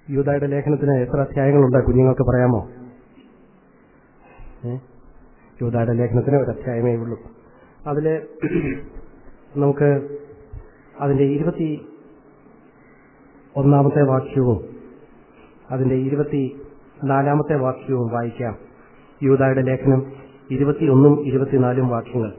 യൂതായുടെ ലേഖനത്തിന് എത്ര അധ്യായങ്ങളുണ്ട് കുഞ്ഞുങ്ങൾക്ക് പറയാമോ ഏ? യൂതായുടെ ലേഖനത്തിന് ഒരു അധ്യായമേ ഉള്ളൂ അതില് നമുക്ക് അതിന്റെ ഇരുപത്തി ഒന്നാമത്തെ വാക്യവും അതിന്റെ ഇരുപത്തി നാലാമത്തെ വാക്യവും വായിക്കാം യൂതായുടെ ലേഖനം ഇരുപത്തിയൊന്നും ഇരുപത്തിനാലും വാക്യങ്ങൾ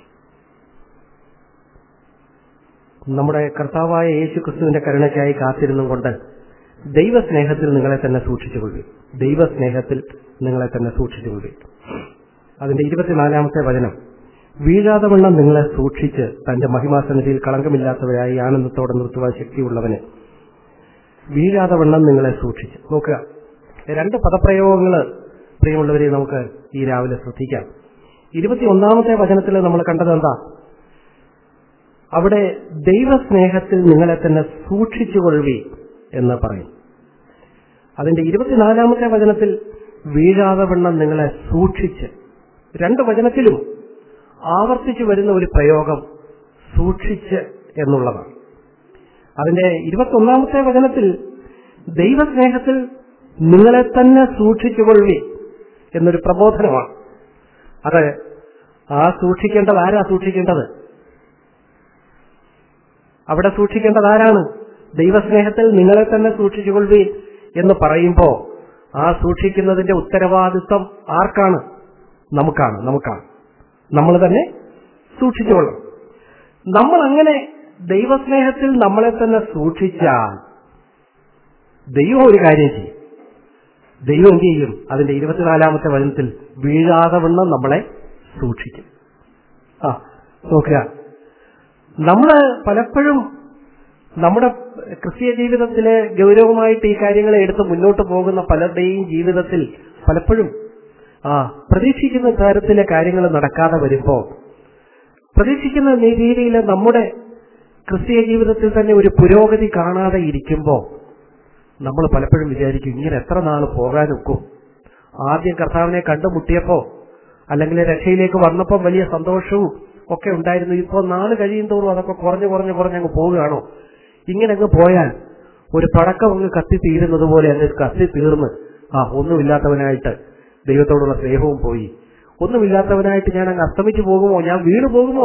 നമ്മുടെ കർത്താവായ യേശു ക്രിസ്തുവിന്റെ കരുണയ്ക്കായി കാത്തിരുന്നും കൊണ്ട് ദൈവസ്നേഹത്തിൽ നിങ്ങളെ തന്നെ സൂക്ഷിച്ചുകൊള്ളു ദൈവസ്നേഹത്തിൽ നിങ്ങളെ തന്നെ സൂക്ഷിച്ചുകൊള്ളു അതിന്റെ ഇരുപത്തിനാലാമത്തെ വചനം വീഴാതെ വണ്ണം നിങ്ങളെ സൂക്ഷിച്ച് തന്റെ മഹിമാസന്നിധിയിൽ കളങ്കമില്ലാത്തവരായി ആനന്ദത്തോടെ നിർത്തുവാൻ ശക്തിയുള്ളവന് വീഴാതെ വണ്ണം നിങ്ങളെ സൂക്ഷിച്ച് നോക്കുക രണ്ട് പദപ്രയോഗങ്ങൾ പ്രിയമുള്ളവരെ നമുക്ക് ഈ രാവിലെ ശ്രദ്ധിക്കാം ഇരുപത്തിയൊന്നാമത്തെ വചനത്തിൽ നമ്മൾ കണ്ടത് എന്താ അവിടെ ദൈവസ്നേഹത്തിൽ നിങ്ങളെ തന്നെ സൂക്ഷിച്ചുകൊള്ളുവി എന്ന് പറയും അതിന്റെ ഇരുപത്തിനാലാമത്തെ വചനത്തിൽ വീഴാതെ വണ്ണം നിങ്ങളെ സൂക്ഷിച്ച് രണ്ട് വചനത്തിലും ആവർത്തിച്ചു വരുന്ന ഒരു പ്രയോഗം സൂക്ഷിച്ച് എന്നുള്ളതാണ് അതിന്റെ ഇരുപത്തൊന്നാമത്തെ വചനത്തിൽ ദൈവസ്നേഹത്തിൽ നിങ്ങളെ തന്നെ സൂക്ഷിച്ചുകൊള്ളി എന്നൊരു പ്രബോധനമാണ് അത് ആ സൂക്ഷിക്കേണ്ടത് ആരാ സൂക്ഷിക്കേണ്ടത് അവിടെ സൂക്ഷിക്കേണ്ടത് ആരാണ് ദൈവസ്നേഹത്തിൽ നിങ്ങളെ തന്നെ സൂക്ഷിച്ചുകൊള്ളി എന്ന് പറയുമ്പോ ആ സൂക്ഷിക്കുന്നതിന്റെ ഉത്തരവാദിത്വം ആർക്കാണ് നമുക്കാണ് നമുക്കാണ് നമ്മൾ തന്നെ സൂക്ഷിച്ചുകൊള്ളണം നമ്മൾ അങ്ങനെ ദൈവസ്നേഹത്തിൽ നമ്മളെ തന്നെ സൂക്ഷിച്ചാൽ ദൈവം ഒരു കാര്യം ചെയ്യും ദൈവം എന്ത് ചെയ്യും അതിന്റെ ഇരുപത്തിനാലാമത്തെ വചനത്തിൽ വീഴാതെ വണ്ണം നമ്മളെ സൂക്ഷിക്കും ആ നോക്കുക നമ്മള് പലപ്പോഴും നമ്മുടെ ക്രിസ്തീയ ജീവിതത്തിലെ ഗൗരവമായിട്ട് ഈ കാര്യങ്ങളെ എടുത്ത് മുന്നോട്ട് പോകുന്ന പലരുടെയും ജീവിതത്തിൽ പലപ്പോഴും ആ പ്രതീക്ഷിക്കുന്ന തരത്തിലെ കാര്യങ്ങൾ നടക്കാതെ വരുമ്പോ പ്രതീക്ഷിക്കുന്ന രീതിയിൽ നമ്മുടെ ക്രിസ്തീയ ജീവിതത്തിൽ തന്നെ ഒരു പുരോഗതി കാണാതെ ഇരിക്കുമ്പോ നമ്മൾ പലപ്പോഴും വിചാരിക്കും ഇങ്ങനെ എത്ര നാൾ പോകാനൊക്കും ആദ്യം കർത്താവിനെ കണ്ടുമുട്ടിയപ്പോ അല്ലെങ്കിൽ രക്ഷയിലേക്ക് വന്നപ്പോൾ വലിയ സന്തോഷവും ഒക്കെ ഉണ്ടായിരുന്നു ഇപ്പോ നാള് കഴിയും തോറും അതൊക്കെ കുറഞ്ഞു കുറഞ്ഞു കുറഞ്ഞ് അങ്ങ് പോവുകയാണോ ഇങ്ങനെ അങ്ങ് പോയാൽ ഒരു പടക്കം അങ്ങ് കത്തി തീരുന്നത് പോലെ അങ്ങ് കത്തി തീർന്ന് ആ ഒന്നുമില്ലാത്തവനായിട്ട് ദൈവത്തോടുള്ള സ്നേഹവും പോയി ഒന്നുമില്ലാത്തവനായിട്ട് ഞാൻ അങ്ങ് അസ്തമിച്ചു പോകുമോ ഞാൻ വീണു പോകുമോ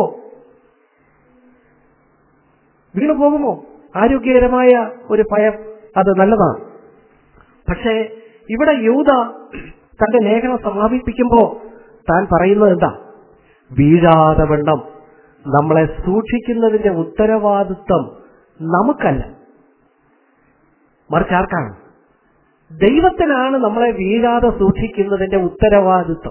വീണു പോകുമോ ആരോഗ്യകരമായ ഒരു ഭയം അത് നല്ലതാണ് പക്ഷേ ഇവിടെ യൂത തന്റെ ലേഖനം സമാപിപ്പിക്കുമ്പോ താൻ പറയുന്നത് എന്താ വീഴാതെ വണ്ണം നമ്മളെ സൂക്ഷിക്കുന്നതിന്റെ ഉത്തരവാദിത്വം നമുക്കല്ല മറിച്ച് ആർക്കാണ് ദൈവത്തിനാണ് നമ്മളെ വീഴാതെ സൂക്ഷിക്കുന്നതിന്റെ ഉത്തരവാദിത്വം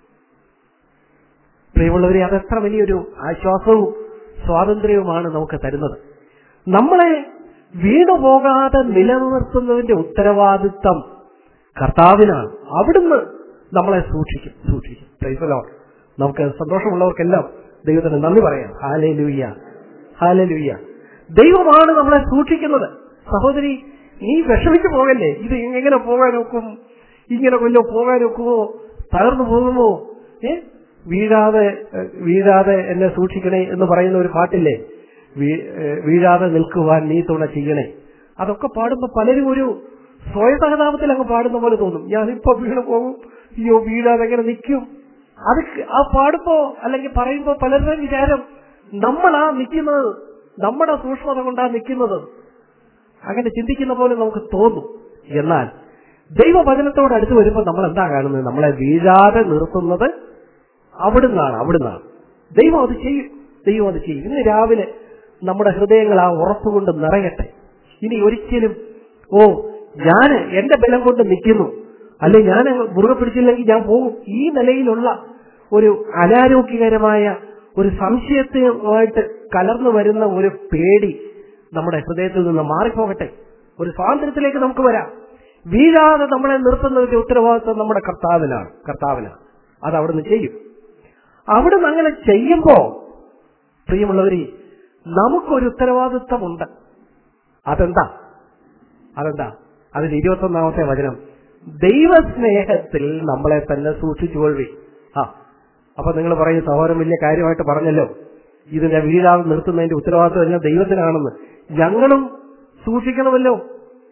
പ്രിയമുള്ളവരെ അതെത്ര വലിയൊരു ആശ്വാസവും സ്വാതന്ത്ര്യവുമാണ് നമുക്ക് തരുന്നത് നമ്മളെ വീണുപോകാതെ നിലനിർത്തുന്നതിന്റെ ഉത്തരവാദിത്വം കർത്താവിനാണ് അവിടുന്ന് നമ്മളെ സൂക്ഷിക്കും സൂക്ഷിക്കും പ്രൈസലോ നമുക്ക് സന്തോഷമുള്ളവർക്കെല്ലാം ദൈവത്തിന് നന്ദി പറയാം ഹാലേ ലൂയ്യ ഹാലേ ലൂയ്യ ദൈവമാണ് നമ്മളെ സൂക്ഷിക്കുന്നത് സഹോദരി നീ വിഷമിച്ചു പോകല്ലേ ഇത് എങ്ങനെ പോകാൻ ഒക്കും ഇങ്ങനെ കൊല്ലോ പോകാൻ ഒക്കുമോ തകർന്നു പോകുമോ ഏ വീഴാതെ ഏഹ്, വീഴാതെ എന്നെ സൂക്ഷിക്കണേ എന്ന് പറയുന്ന ഒരു പാട്ടില്ലേ വീ- ഏഹ്, വീഴാതെ നിൽക്കുവാൻ നീ തുണ ചെയ്യണേ അതൊക്കെ പാടുമ്പോ പലരും ഒരു സ്വയസഹതാപത്തിൽ അങ്ങ് പാടുന്ന പോലെ തോന്നും ഞാനിപ്പോ വീണു പോകും അയ്യോ വീഴാതെ എങ്ങനെ നിൽക്കും അത് ക- ആ പാടുമ്പോ അല്ലെങ്കിൽ പറയുമ്പോ പലരുടെയും വിചാരം നമ്മളാ നിൽക്കുന്നത് നമ്മുടെ സൂക്ഷ്മത കൊണ്ടാ നിൽക്കുന്നത് അങ്ങനെ ചിന്തിക്കുന്ന പോലെ നമുക്ക് തോന്നും എന്നാൽ ദൈവവചനത്തോട് അടുത്ത് വരുമ്പോൾ നമ്മൾ എന്താ കാണുന്നത് നമ്മളെ വീഴാതെ നിർത്തുന്നത് അവിടുന്നാണ് അവിടുന്നാണ് ദൈവം അത് ചെയ്യും ദൈവം അത് ചെയ്യും ഇന്ന് രാവിലെ നമ്മുടെ ഹൃദയങ്ങൾ ആ ഉറപ്പുകൊണ്ട് നിറയട്ടെ ഇനി ഒരിക്കലും ഓ ഞാൻ എന്റെ ബലം കൊണ്ട് നിൽക്കുന്നു അല്ലെ ഞാൻ മുറുകെ പിടിച്ചില്ലെങ്കിൽ ഞാൻ പോകും ഈ നിലയിലുള്ള ഒരു അനാരോഗ്യകരമായ ഒരു സംശയത്തുമായിട്ട് കലർന്നു വരുന്ന ഒരു പേടി നമ്മുടെ ഹൃദയത്തിൽ നിന്ന് മാറിപ്പോകട്ടെ ഒരു സ്വാതന്ത്ര്യത്തിലേക്ക് നമുക്ക് വരാം വീഴാതെ നമ്മളെ നിർത്തുന്നതിന്റെ ഉത്തരവാദിത്വം നമ്മുടെ കർത്താവിനാണ് കർത്താവിനാണ് അത് അവിടുന്ന് ചെയ്യും അവിടുന്ന് അങ്ങനെ ചെയ്യുമ്പോ പ്രിയമുള്ളവര് നമുക്കൊരു ഉത്തരവാദിത്വമുണ്ട് അതെന്താ അതെന്താ അതിന്റെ ഇരുപത്തൊന്നാമത്തെ വചനം ദൈവസ്നേഹത്തിൽ നമ്മളെ തന്നെ സൂക്ഷിച്ചുകൊള്ളി ആ അപ്പൊ നിങ്ങൾ പറയും സഹോദരൻ വലിയ കാര്യമായിട്ട് പറഞ്ഞല്ലോ ഇതിനെ വീഴാതെ നിർത്തുന്നതിന്റെ ഉത്തരവാദിത്വം എല്ലാം ദൈവത്തിനാണെന്ന് ഞങ്ങളും സൂക്ഷിക്കണമല്ലോ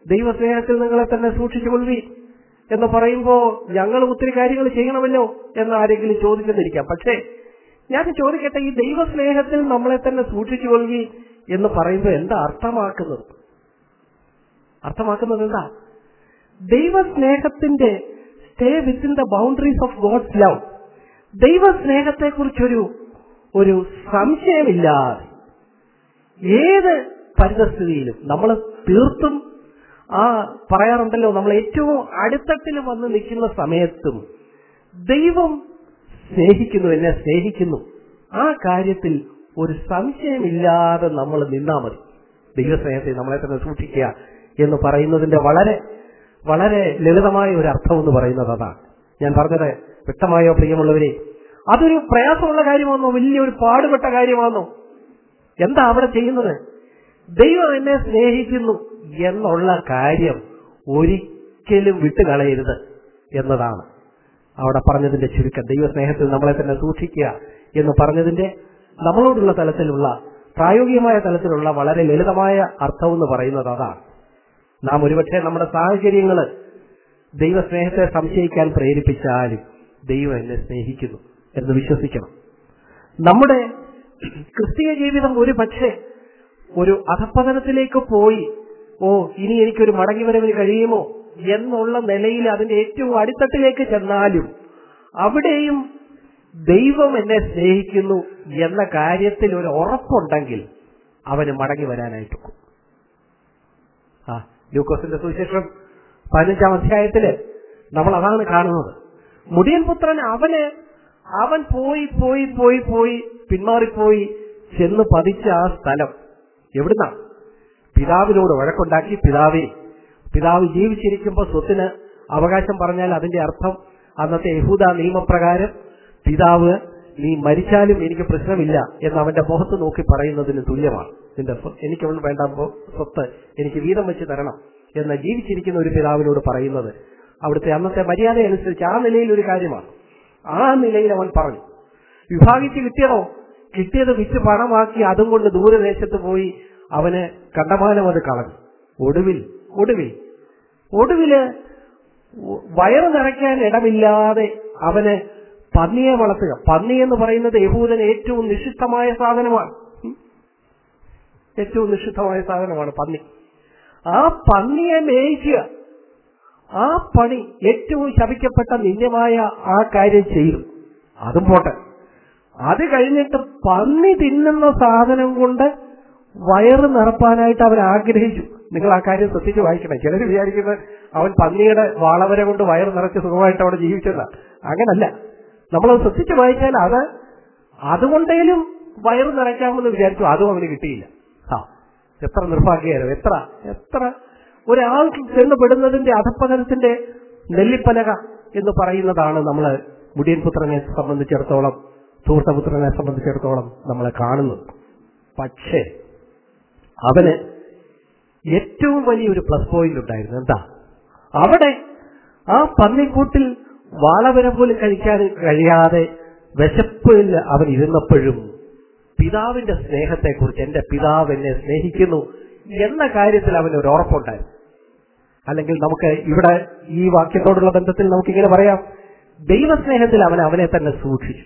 ദൈവസ്നേഹത്തിൽ നിങ്ങളെ തന്നെ സൂക്ഷിച്ചുകൊള്ളി എന്ന് പറയുമ്പോ ഞങ്ങൾ ഒത്തിരി കാര്യങ്ങൾ ചെയ്യണമല്ലോ എന്ന് ആരെങ്കിലും ചോദിച്ചെന്നിരിക്കാം പക്ഷേ ഞാൻ ചോദിക്കട്ടെ ഈ ദൈവസ്നേഹത്തിൽ നമ്മളെ തന്നെ സൂക്ഷിച്ചുകൊള്ളി എന്ന് പറയുമ്പോൾ എന്താ അർത്ഥമാക്കുന്നത് അർത്ഥമാക്കുന്നത് എന്താ ദൈവസ്നേഹത്തിന്റെ stay within the boundaries of God's love ദൈവസ്നേഹത്തെ കുറിച്ചൊരു ഒരു സംശയമില്ലാതെ ഏത് പരിതസ്ഥിതിയിലും നമ്മൾ തീർത്തും ആ പറയാറുണ്ടല്ലോ നമ്മൾ ഏറ്റവും അടിത്തട്ടിൽ വന്ന് നിൽക്കുന്ന സമയത്തും ദൈവം സ്നേഹിക്കുന്നു എന്നെ സ്നേഹിക്കുന്നു ആ കാര്യത്തിൽ ഒരു സംശയമില്ലാതെ നമ്മൾ നിന്നാ മതി ദൈവസ്നേഹത്തെ നമ്മളെ തന്നെ സൂക്ഷിക്കുക എന്ന് പറയുന്നതിന്റെ വളരെ വളരെ ലളിതമായ ഒരു അർത്ഥം എന്ന് പറയുന്നത് അതാണ് ഞാൻ പറഞ്ഞത് വ്യക്തമായോ പ്രിയമുള്ളവരെ അതൊരു പ്രയാസമുള്ള കാര്യമാണോ വലിയൊരു പാടുപെട്ട കാര്യമാണോ എന്താ അവിടെ ചെയ്യുന്നത് ദൈവം എന്നെ സ്നേഹിക്കുന്നു എന്നുള്ള കാര്യം ഒരിക്കലും വിട്ടുകളയരുത് എന്നതാണ് അവിടെ പറഞ്ഞതിന്റെ ചുരുക്കം ദൈവസ്നേഹത്തിൽ നമ്മളെ തന്നെ സൂക്ഷിക്കുക എന്ന് പറഞ്ഞതിന്റെ നമ്മളോടുള്ള തലത്തിലുള്ള പ്രായോഗികമായ തലത്തിലുള്ള വളരെ ലളിതമായ അർത്ഥം എന്ന് പറയുന്നത് അതാണ് നാം ഒരുപക്ഷെ നമ്മുടെ സാഹചര്യങ്ങൾ ദൈവസ്നേഹത്തെ സംശയിക്കാൻ പ്രേരിപ്പിച്ചാലും ദൈവം എന്നെ സ്നേഹിക്കുന്നു എന്ന് വിശ്വസിക്കണം നമ്മുടെ ക്രിസ്തീയ ജീവിതം ഒരു പക്ഷേ ഒരു അധപ്പതനത്തിലേക്ക് പോയി ഓ ഇനി എനിക്കൊരു മടങ്ങി വരവിന് കഴിയുമോ എന്നുള്ള നിലയിൽ അതിന്റെ ഏറ്റവും അടിത്തട്ടിലേക്ക് ചെന്നാലും അവിടെയും ദൈവം എന്നെ സ്നേഹിക്കുന്നു എന്ന കാര്യത്തിൽ ഒരു ഉറപ്പുണ്ടെങ്കിൽ അവന് മടങ്ങി വരാനായിട്ടൊക്കും ആ ലൂക്കോസിന്റെ സുവിശേഷം പതിനഞ്ചാം അധ്യായത്തില് നമ്മൾ അതാണ് കാണുന്നത് മുടിയൻ പുത്രൻ അവന് അവൻ പോയി പോയി പോയി പോയി പിന്മാറിപ്പോയി ചെന്ന് പതിച്ച ആ സ്ഥലം എവിടുന്ന പിതാവിനോട് വഴക്കുണ്ടാക്കി പിതാവേ പിതാവ് ജീവിച്ചിരിക്കുമ്പോൾ സ്വത്തിന് അവകാശം പറഞ്ഞാൽ അതിന്റെ അർത്ഥം അന്നത്തെ യഹൂദ നിയമപ്രകാരം പിതാവ് നീ മരിച്ചാലും എനിക്ക് പ്രശ്നമില്ല എന്ന് അവന്റെ മുഖത്ത് നോക്കി പറയുന്നതിന് തുല്യമാണ് നിന്റെ സ്വ- എനിക്കൊന്നും വേണ്ട പോ- സ്വത്ത് എനിക്ക് വീതം വെച്ച് തരണം എന്ന് ജീവിച്ചിരിക്കുന്ന ഒരു പിതാവിനോട് പറയുന്നത് അവിടുത്തെ അന്നത്തെ മര്യാദ അനുസരിച്ച് ആ നിലയിൽ ഒരു കാര്യമാണ് ആ നിലയിൽ അവൻ പറഞ്ഞു വിഭാഗിച്ച് കിട്ടിയതോ കിട്ടിയത് വിറ്റ് പണമാക്കി അതും കൊണ്ട് ദൂരദേശത്ത് പോയി അവന് കണ്ടമാനം അത് കളഞ്ഞു ഒടുവിൽ ഒടുവിൽ ഒടുവില് വയറ് നിറയ്ക്കാൻ ഇടമില്ലാതെ അവന് പന്നിയെ വളർത്തുക പന്നി എന്ന് പറയുന്നത് യഹൂദന് ഏറ്റവും നിഷിദ്ധമായ സാധനമാണ് ഉം. ഏറ്റവും നിഷിദ്ധമായ സാധനമാണ് പന്നി ആ പന്നിയെ മേയിക്കുക ആ പണി ഏറ്റവും ശപിക്കപ്പെട്ട നിന്ദ്യമായ ആ കാര്യം ചെയ്തു അതും പോട്ടെ അത് കഴിഞ്ഞിട്ട് പന്നി തിന്നുന്ന സാധനം കൊണ്ട് വയറ് നിറപ്പാനായിട്ട് അവൻ ആഗ്രഹിച്ചു നിങ്ങൾ ആ കാര്യം ശ്രദ്ധിച്ച് വായിക്കണം ചിലർ വിചാരിക്കുന്നത് അവൻ പന്നിയുടെ വാളവരെ കൊണ്ട് വയറ് നിറച്ച് സുഖമായിട്ട് അവിടെ ജീവിച്ചല്ല അങ്ങനല്ല നമ്മളത് ശ്രദ്ധിച്ച് വായിച്ചാൽ അത് അതുകൊണ്ടേലും വയറ് നിറയ്ക്കാമെന്ന് വിചാരിച്ചു അതും അവന് കിട്ടിയില്ല ആ എത്ര നിർഭാഗ്യകരം എത്ര എത്ര ഒരാൾക്ക് ചെന്ന് പെടുന്നതിന്റെ അധപ്പതനത്തിന്റെ നെല്ലിപ്പലക എന്ന് പറയുന്നതാണ് നമ്മൾ മുടിയൻ പുത്രനെ സംബന്ധിച്ചിടത്തോളം സുഹൃത്തപുത്രനെ സംബന്ധിച്ചിടത്തോളം നമ്മൾ കാണുന്നത് പക്ഷേ അവന് ഏറ്റവും വലിയൊരു പ്ലസ് പോയിന്റ് ഉണ്ടായിരുന്നു എന്താ അവിടെ ആ പന്നിക്കൂട്ടിൽ വാളവര പോലും കഴിക്കാൻ കഴിയാതെ വിശപ്പിൽ അവൻ ഇരുന്നപ്പോഴും പിതാവിന്റെ സ്നേഹത്തെക്കുറിച്ച് എന്റെ പിതാവ് എന്നെ സ്നേഹിക്കുന്നു എന്ന കാര്യത്തിൽ അവന് ഒരു ഉറപ്പുണ്ടായിരുന്നു അല്ലെങ്കിൽ നമുക്ക് ഇവിടെ ഈ വാക്യത്തോടുള്ള ബന്ധത്തിൽ നമുക്കിങ്ങനെ പറയാം ദൈവസ്നേഹത്തിൽ അവൻ അവനെ തന്നെ സൂക്ഷിച്ചു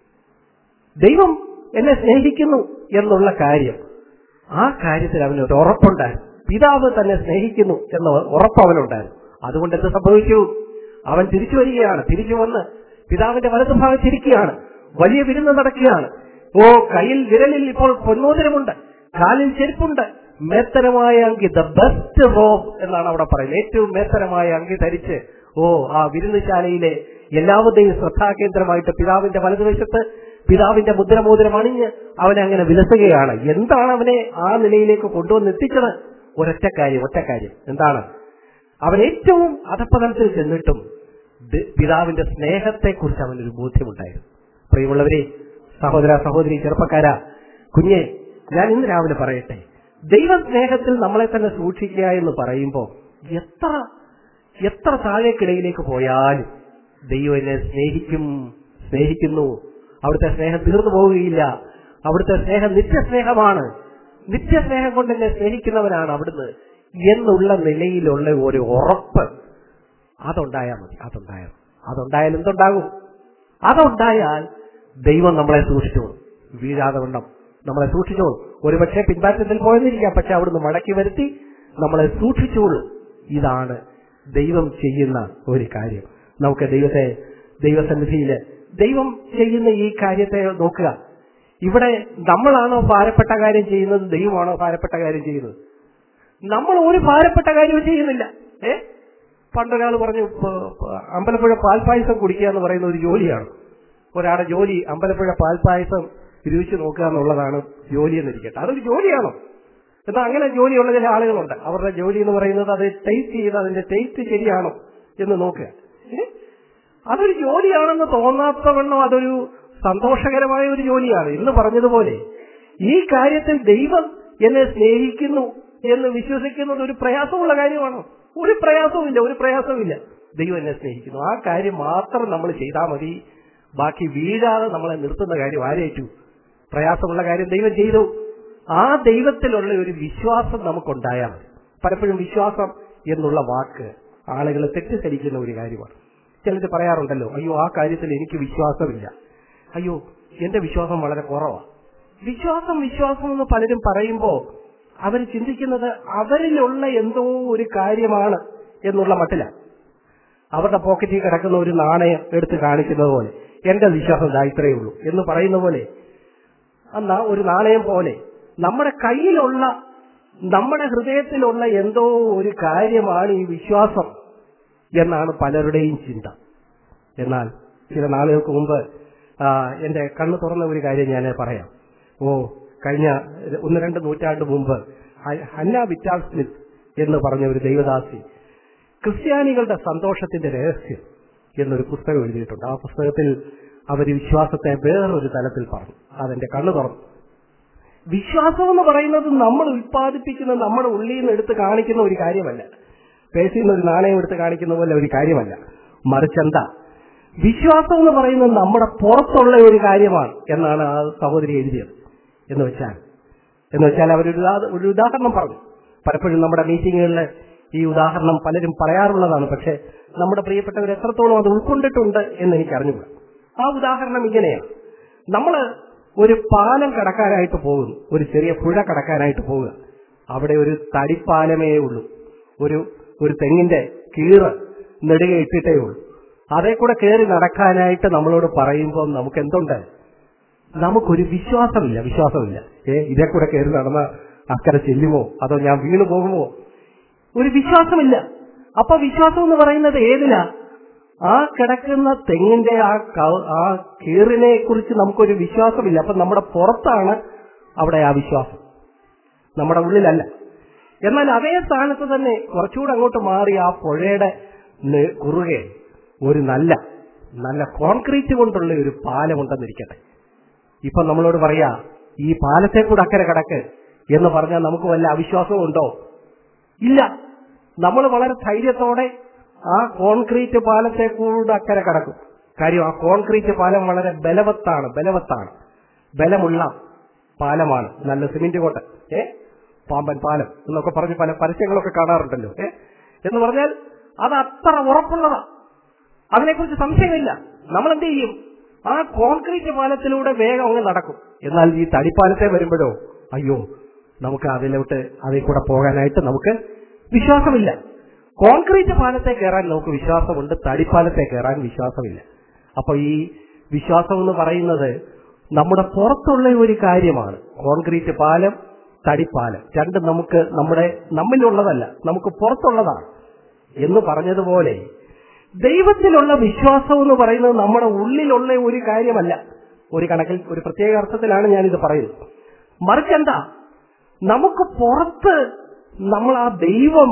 ദൈവം എന്നെ സ്നേഹിക്കുന്നു എന്നുള്ള കാര്യം ആ കാര്യത്തിൽ അവന് ഒരു ഉറപ്പുണ്ടായിരുന്നു പിതാവ് തന്നെ സ്നേഹിക്കുന്നു എന്ന ഉറപ്പ് അവനുണ്ടായിരുന്നു അതുകൊണ്ട് എന്ത് സംഭവിച്ചു അവൻ തിരിച്ചു വരികയാണ് തിരിച്ചു വന്ന് പിതാവിന്റെ വലതുഭാഗത്തിരിക്കുകയാണ് വലിയ വിരുന്ന് നടക്കുകയാണ് ഓ കയ്യിൽ വിരലിൽ ഇപ്പോൾ പൊന്നോദരമുണ്ട് കാലിൽ ചെരുപ്പുണ്ട് മേത്തരമായ അങ്കി ദ ബെസ്റ്റ് റോബ് എന്നാണ് അവിടെ പറയുന്നത് ഏറ്റവും മേത്തരമായ അങ്കി ധരിച്ച് ഓ ആ വിരുന്നുശാലയിലെ എല്ലാവരുടെയും ശ്രദ്ധാകേന്ദ്രമായിട്ട് പിതാവിന്റെ വലതുവശത്ത് പിതാവിന്റെ മുദ്രമോതിരം അണിഞ്ഞ് അവനെ അങ്ങനെ വിലസുകയാണ് എന്താണ് അവനെ ആ നിലയിലേക്ക് കൊണ്ടുവന്ന് എത്തിച്ചത് ഒരൊറ്റ കാര്യം ഒറ്റ കാര്യം എന്താണ് അവൻ ഏറ്റവും അധപ്പതലത്തിൽ ചെന്നിട്ടും ദ- പിതാവിന്റെ സ്നേഹത്തെക്കുറിച്ച് അവനൊരു ബോധ്യമുണ്ടായിരുന്നു പ്രിയമുള്ളവരെ സഹോദര സഹോദരി ചെറുപ്പക്കാര കുഞ്ഞെ ഞാൻ ഇന്ന് രാവിലെ പറയട്ടെ ദൈവസ്നേഹത്തിൽ നമ്മളെ തന്നെ സൂക്ഷിക്കുക എന്ന് പറയുമ്പോൾ എത്ര എത്ര താഴേക്കിടയിലേക്ക് പോയാലും ദൈവം എന്നെ സ്നേഹിക്കും സ്നേഹിക്കുന്നു അവിടുത്തെ സ്നേഹം തീർന്നു പോവുകയില്ല അവിടുത്തെ സ്നേഹം നിത്യസ്നേഹമാണ് നിത്യസ്നേഹം കൊണ്ട് എന്നെ സ്നേഹിക്കുന്നവനാണ് അവിടുന്ന് എന്നുള്ള നിലയിലുള്ള ഒരു ഉറപ്പ് അതുണ്ടായാൽ മതി അതുണ്ടായാൽ അതുണ്ടായാൽ എന്തുണ്ടാകും അതുണ്ടായാൽ ദൈവം നമ്മളെ സൂക്ഷിച്ചോളും വീഴാതെ വണ്ണം നമ്മളെ സൂക്ഷിച്ചോളും ഒരുപക്ഷെ പിൻമാറ്റത്തിൽ പോയെന്നിരിക്കാം പക്ഷെ അവിടുന്ന് മടക്കി വരുത്തി നമ്മളെ സൂക്ഷിച്ചോളും ഇതാണ് ദൈവം ചെയ്യുന്ന ഒരു കാര്യം നമുക്ക് ദൈവത്തെ ദൈവസന്നിധിയില് ദൈവം ചെയ്യുന്ന ഈ കാര്യത്തെ നോക്കുക ഇവിടെ നമ്മളാണോ ഭാരപ്പെട്ട കാര്യം ചെയ്യുന്നത് ദൈവമാണോ ഭാരപ്പെട്ട കാര്യം ചെയ്യുന്നത് നമ്മൾ ഒരു ഭാരപ്പെട്ട കാര്യവും ചെയ്യുന്നില്ല ഏ പണ്ടൊരാൾ പറഞ്ഞു പ- പ- അമ്പലപ്പുഴ പാൽപ്പായസം കുടിക്കുക എന്ന് പറയുന്ന ഒരു ജോലിയാണ് ഒരാളുടെ ജോലി അമ്പലപ്പുഴ പാൽപ്പായസം രുചിച്ച് നോക്കുക എന്നുള്ളതാണ് ജോലി എന്നിരിക്കട്ടെ അതൊരു ജോലിയാണോ എന്നാൽ അങ്ങനെ ജോലിയുള്ള ചില ആളുകളുണ്ട് അവരുടെ ജോലി എന്ന് പറയുന്നത് അത് ടേസ്റ്റ് ചെയ്ത് അതിന്റെ ടേസ്റ്റ് ശരിയാണോ എന്ന് നോക്കുക ഏ? അതൊരു ജോലിയാണെന്ന് തോന്നാത്തവണ്ണം അതൊരു സന്തോഷകരമായ ഒരു ജോലിയാണ് എന്ന് പറഞ്ഞതുപോലെ ഈ കാര്യത്തിൽ ദൈവം എന്നെ സ്നേഹിക്കുന്നു എന്ന് വിശ്വസിക്കുന്നത് ഒരു പ്രയാസമുള്ള കാര്യമാണോ ഒരു പ്രയാസവുമില്ല ഒരു പ്രയാസവുമില്ല ദൈവം എന്നെ സ്നേഹിക്കുന്നു ആ കാര്യം മാത്രം നമ്മൾ ചെയ്താൽ മതി ബാക്കി വീഴാതെ നമ്മളെ നിർത്തുന്ന കാര്യം ആരേറ്റു പ്രയാസമുള്ള കാര്യം ദൈവം ചെയ്തു ആ ദൈവത്തിലുള്ള ഒരു വിശ്വാസം നമുക്കുണ്ടായാൽ മതി പലപ്പോഴും വിശ്വാസം എന്നുള്ള വാക്ക് ആളുകളെ തെറ്റിദ്ധരിക്കുന്ന ഒരു കാര്യമാണ് ചിലർ പറയാറുണ്ടല്ലോ അയ്യോ ആ കാര്യത്തിൽ എനിക്ക് വിശ്വാസമില്ല അയ്യോ എന്റെ വിശ്വാസം വളരെ കുറവാണ് വിശ്വാസം വിശ്വാസം എന്ന് പലരും പറയുമ്പോൾ അവർ ചിന്തിക്കുന്നത് അവരിലുള്ള എന്തോ ഒരു കാര്യമാണ് എന്നുള്ള മട്ടിലാണ് അവരുടെ പോക്കറ്റിൽ കിടക്കുന്ന ഒരു നാണയം എടുത്ത് കാണിക്കുന്നത് പോലെ എന്റെ വിശ്വാസം ദാ ഇത്രയേ ഉള്ളൂ എന്ന് പറയുന്ന പോലെ എന്നാ ഒരു നാണയം പോലെ നമ്മുടെ കയ്യിലുള്ള നമ്മുടെ ഹൃദയത്തിലുള്ള എന്തോ ഒരു കാര്യമാണ് ഈ വിശ്വാസം എന്നാണ് പലരുടെയും ചിന്ത എന്നാൽ ചില നാളുകൾക്ക് മുമ്പ് ആ, എന്റെ കണ്ണു തുറന്ന ഒരു കാര്യം ഞാൻ പറയാം ഓ കഴിഞ്ഞ ഒന്ന് രണ്ട് നൂറ്റാണ്ട് മുമ്പ് ഹ- ഹന്ന വിറ്റാൽ സ്മിത്ത് എന്ന് പറഞ്ഞ ഒരു ദൈവദാസി ക്രിസ്ത്യാനികളുടെ സന്തോഷത്തിന്റെ രഹസ്യം എന്നൊരു പുസ്തകം എഴുതിയിട്ടുണ്ട് ആ പുസ്തകത്തിൽ അവർ വിശ്വാസത്തെ വേറൊരു തലത്തിൽ പറഞ്ഞു അതെന്റെ കണ്ണു തുറന്നു വിശ്വാസം എന്ന് പറയുന്നത് നമ്മൾ ഉൽപ്പാദിപ്പിക്കുന്ന നമ്മുടെ ഉള്ളിൽ നിന്ന് എടുത്ത് കാണിക്കുന്ന ഒരു കാര്യമല്ല പേശിൽ നിന്ന് ഒരു നാണയം എടുത്ത് കാണിക്കുന്ന പോലെ ഒരു കാര്യമല്ല മറിച്ച് എന്താ വിശ്വാസം എന്ന് പറയുന്നത് നമ്മുടെ പുറത്തുള്ള ഒരു കാര്യമാണ് എന്നാണ് ആ സഹോദരി എഴുതിയത് എന്ന് വെച്ചാൽ എന്ന് വെച്ചാൽ അവരൊരു ഉദാ- ഒരു ഉദാഹരണം പറഞ്ഞു പലപ്പോഴും നമ്മുടെ മീറ്റിങ്ങുകളിൽ ഈ ഉദാഹരണം പലരും പറയാറുള്ളതാണ് പക്ഷെ നമ്മുടെ പ്രിയപ്പെട്ടവർ എത്രത്തോളം അത് ഉൾക്കൊണ്ടിട്ടുണ്ട് എന്ന് എനിക്ക് അറിഞ്ഞുകൂടാ ആ ഉദാഹരണം ഇങ്ങനെയാണ് നമ്മൾ ഒരു പാലം കടക്കാനായിട്ട് പോകുന്നു ഒരു ചെറിയ പുഴ കടക്കാനായിട്ട് പോവുക അവിടെ ഒരു തടിപ്പാലമേ ഉള്ളൂ ഒരു ഒരു തെങ്ങിന്റെ കീറ് നെടുക ഇട്ടിട്ടേ ഉള്ളൂ അതേ കൂടെ കയറി നടക്കാനായിട്ട് നമ്മളോട് പറയുമ്പോൾ നമുക്ക് എന്തുണ്ട് നമുക്കൊരു വിശ്വാസമില്ല വിശ്വാസമില്ല ഏ ഇതേ കൂടെ കയറി നടന്ന അക്കരെ ചെല്ലുമോ അതോ ഞാൻ വീണു പോകുമോ ഒരു വിശ്വാസമില്ല അപ്പൊ വിശ്വാസം എന്ന് പറയുന്നത് ഏതിലാ ആ കിടക്കുന്ന തെങ്ങിന്റെ ആ ക- ആ കീറിനെ കുറിച്ച് നമുക്കൊരു വിശ്വാസമില്ല അപ്പൊ നമ്മുടെ പുറത്താണ് അവിടെ ആ വിശ്വാസം നമ്മുടെ ഉള്ളിലല്ല എന്നാൽ അതേ സ്ഥാനത്ത് തന്നെ കുറച്ചുകൂടെ അങ്ങോട്ട് മാറി ആ പുഴയുടെ നെ- കുറുകെ ഒരു നല്ല നല്ല കോൺക്രീറ്റ് കൊണ്ടുള്ള ഒരു പാലമുണ്ടെന്നിരിക്കട്ടെ ഇപ്പൊ നമ്മളോട് പറയാ ഈ പാലത്തെ കൂടെ അക്കരെ കടക്ക് എന്ന് പറഞ്ഞാൽ നമുക്ക് വല്ല അവിശ്വാസവും ഉണ്ടോ ഇല്ല നമ്മൾ വളരെ ധൈര്യത്തോടെ ആ കോൺക്രീറ്റ് പാലത്തെ കൂടെ അക്കരെ കടക്കും കാര്യം ആ കോൺക്രീറ്റ് പാലം വളരെ ബലവത്താണ് ബലവത്താണ് ബലമുള്ള പാലമാണ് നല്ല സിമെന്റ് കോട്ട ഏ പാമ്പൻ പാലം എന്നൊക്കെ പറഞ്ഞ് പല പരസ്യങ്ങളൊക്കെ കാണാറുണ്ടല്ലോ ഏ എന്ന് പറഞ്ഞാൽ അത് അത്ര ഉറപ്പുള്ളതാ അതിനെക്കുറിച്ച് സംശയമില്ല നമ്മൾ എന്ത് ചെയ്യും ആ കോൺക്രീറ്റ് പാലത്തിലൂടെ വേഗം അങ്ങ് നടക്കും എന്നാൽ ഈ തടിപ്പാലത്തെ വരുമ്പോഴോ അയ്യോ നമുക്ക് അതിലോട്ട് അതിൽ കൂടെ പോകാനായിട്ട് നമുക്ക് വിശ്വാസമില്ല കോൺക്രീറ്റ് പാലത്തെ കയറാൻ നമുക്ക് വിശ്വാസമുണ്ട് തടിപ്പാലത്തെ കയറാൻ വിശ്വാസമില്ല അപ്പൊ ഈ വിശ്വാസം എന്ന് പറയുന്നത് നമ്മുടെ പുറത്തുള്ള ഒരു കാര്യമാണ് കോൺക്രീറ്റ് പാലം തടിപ്പാലം രണ്ടും നമുക്ക് നമ്മുടെ നമ്മിലുള്ളതല്ല നമുക്ക് പുറത്തുള്ളതാണ് എന്ന് പറഞ്ഞതുപോലെ ദൈവത്തിലുള്ള വിശ്വാസം എന്ന് പറയുന്നത് നമ്മുടെ ഉള്ളിലുള്ള ഒരു കാര്യമല്ല ഒരു കണക്കിൽ ഒരു പ്രത്യേക അർത്ഥത്തിലാണ് ഞാനിത് പറയുന്നത് മറിച്ചെന്താ നമുക്ക് പുറത്ത് നമ്മൾ ആ ദൈവം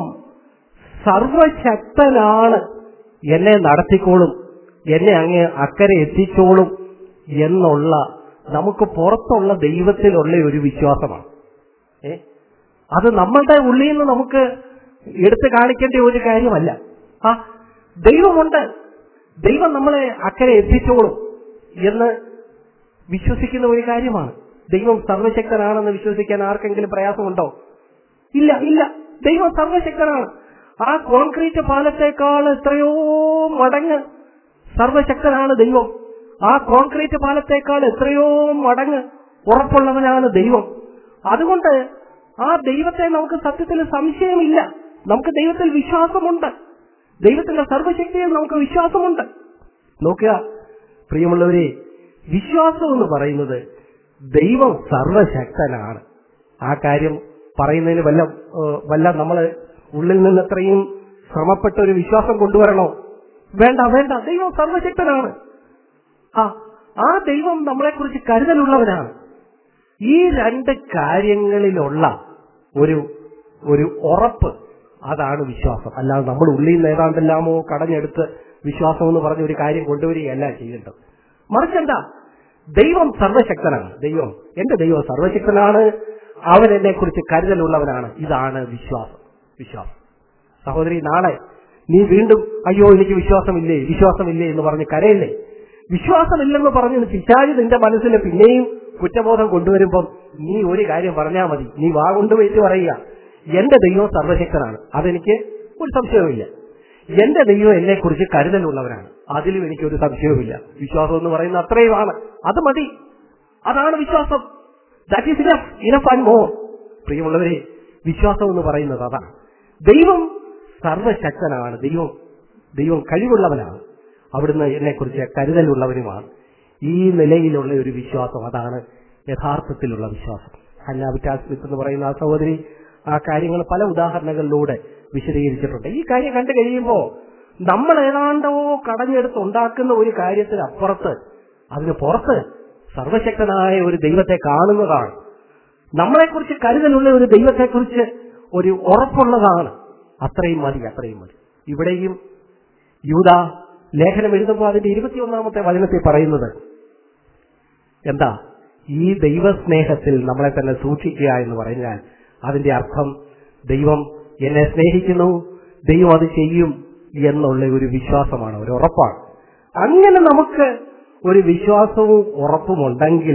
സർവശക്തനാണ് എന്നെ നടത്തിക്കോളും എന്നെ അങ്ങ് അക്കരെ എത്തിച്ചോളും എന്നുള്ള നമുക്ക് പുറത്തുള്ള ദൈവത്തിലുള്ള ഒരു വിശ്വാസമാണ് ഏ അത് നമ്മളുടെ ഉള്ളിൽ നിന്ന് നമുക്ക് എടുത്തു കാണിക്കേണ്ട ഒരു കാര്യമല്ല ആ ദൈവമുണ്ട് ദൈവം നമ്മളെ അക്കരെ എത്തിച്ചോളും എന്ന് വിശ്വസിക്കുന്ന ഒരു കാര്യമാണ് ദൈവം സർവശക്തനാണെന്ന് വിശ്വസിക്കാൻ ആർക്കെങ്കിലും പ്രയാസമുണ്ടോ ഇല്ല ഇല്ല ദൈവം സർവശക്തനാണ് ആ കോൺക്രീറ്റ് പാലത്തേക്കാൾ എത്രയോ മടങ്ങ് സർവശക്തനാണ് ദൈവം ആ കോൺക്രീറ്റ് പാലത്തേക്കാൾ എത്രയോ മടങ്ങ് ഉറപ്പുള്ളവനാണ് ദൈവം അതുകൊണ്ട് ആ ദൈവത്തെ നമുക്ക് സത്യത്തിൽ സംശയമില്ല നമുക്ക് ദൈവത്തിൽ വിശ്വാസമുണ്ട് ദൈവത്തിന്റെ സർവശക്തിയിൽ നമുക്ക് വിശ്വാസമുണ്ട് നോക്കുക പ്രിയമുള്ളവരെ വിശ്വാസം എന്ന് പറയുന്നത് ദൈവം സർവശക്തനാണ് ആ കാര്യം പറയുന്നതിന് വല്ല ഏഹ്, വല്ല നമ്മൾ ഉള്ളിൽ നിന്ന് എത്രയും ശ്രമപ്പെട്ട ഒരു വിശ്വാസം കൊണ്ടുവരണോ വേണ്ട വേണ്ട ദൈവം സർവശക്തനാണ് ആ ആ ദൈവം നമ്മളെക്കുറിച്ച് കരുതലുള്ളവനാണ് ഈ രണ്ട് കാര്യങ്ങളിലുള്ള ഒരു ഒരു ഉറപ്പ് അതാണ് വിശ്വാസം അല്ലാതെ നമ്മൾ ഉള്ളിൽ നിന്ന് ഏതാണ്ടെല്ലാമോ കടഞ്ഞെടുത്ത് വിശ്വാസം എന്ന് പറഞ്ഞ ഒരു കാര്യം കൊണ്ടുവരികയല്ല ചെയ്യേണ്ടത് മറിച്ച് എന്താ ദൈവം സർവശക്തനാണ് ദൈവം എന്റെ ദൈവം സർവശക്തനാണ് അവൻ എന്നെ കുറിച്ച് കരുതലുള്ളവനാണ് ഇതാണ് വിശ്വാസം വിശ്വാസം സഹോദരി നാളെ നീ വീണ്ടും അയ്യോ എനിക്ക് വിശ്വാസമില്ലേ വിശ്വാസമില്ലേ എന്ന് പറഞ്ഞ് കരയില്ലേ വിശ്വാസമില്ലെന്ന് പറഞ്ഞ് പിശാചി നിന്റെ മനസ്സിൽ പിന്നെയും കുറ്റബോധം കൊണ്ടുവരുമ്പം നീ ഒരു കാര്യം പറഞ്ഞാൽ മതി നീ വാ കൊണ്ടുപോയിട്ട് പറയുക എന്റെ ദൈവം സർവശക്തനാണ് അതെനിക്ക് ഒരു സംശയവുമില്ല എന്റെ ദൈവം എന്നെ കുറിച്ച് കരുതലുള്ളവരാണ് അതിലും എനിക്ക് ഒരു സംശയവുമില്ല വിശ്വാസം എന്ന് പറയുന്ന അത്രയുമാണ് അത് മതി അതാണ് വിശ്വാസം that is enough enough and more പ്രിയമുള്ളവരെ വിശ്വാസം എന്ന് പറയുന്നത് അതാണ് ദൈവം സർവശക്തനാണ് ദൈവം ദൈവം കഴിവുള്ളവനാണ് അവിടുന്ന് എന്നെക്കുറിച്ച് കരുതലുള്ളവനുമാണ് ഈ നിലയിലുള്ള ഒരു വിശ്വാസം അതാണ് യഥാർത്ഥത്തിലുള്ള വിശ്വാസം ഹന്ന വിറ്റാസ്മിത്ത് എന്ന് പറയുന്ന ആ സഹോദരി ആ കാര്യങ്ങൾ പല ഉദാഹരണങ്ങളിലൂടെ വിശദീകരിച്ചിട്ടുണ്ട് ഈ കാര്യം കണ്ടു കഴിയുമ്പോൾ നമ്മൾ ഏതാണ്ടോ കടഞ്ഞെടുത്ത് ഉണ്ടാക്കുന്ന ഒരു കാര്യത്തിന് അപ്പുറത്ത് അതിന് പുറത്ത് സർവശക്തനായ ഒരു ദൈവത്തെ കാണുന്നതാണ് നമ്മളെക്കുറിച്ച് കരുതലുള്ള ഒരു ദൈവത്തെക്കുറിച്ച് ഒരു ഉറപ്പുള്ളതാണ് അത്രയും മതി അത്രയും മതി ഇവിടെയും യൂത ലേഖനം എഴുതുമ്പോൾ അതിന്റെ ഇരുപത്തിയൊന്നാമത്തെ വചനത്തിൽ പറയുന്നത് എന്താ ഈ ദൈവസ്നേഹത്തിൽ നമ്മളെ തന്നെ സൂക്ഷിക്കുക എന്ന് പറഞ്ഞാൽ അതിന്റെ അർത്ഥം ദൈവം എന്നെ സ്നേഹിക്കുന്നു ദൈവം അത് ചെയ്യും എന്നുള്ള ഒരു വിശ്വാസമാണ് ഒരു ഉറപ്പാണ് അങ്ങനെ നമുക്ക് ഒരു വിശ്വാസവും ഉറപ്പും ഉണ്ടെങ്കിൽ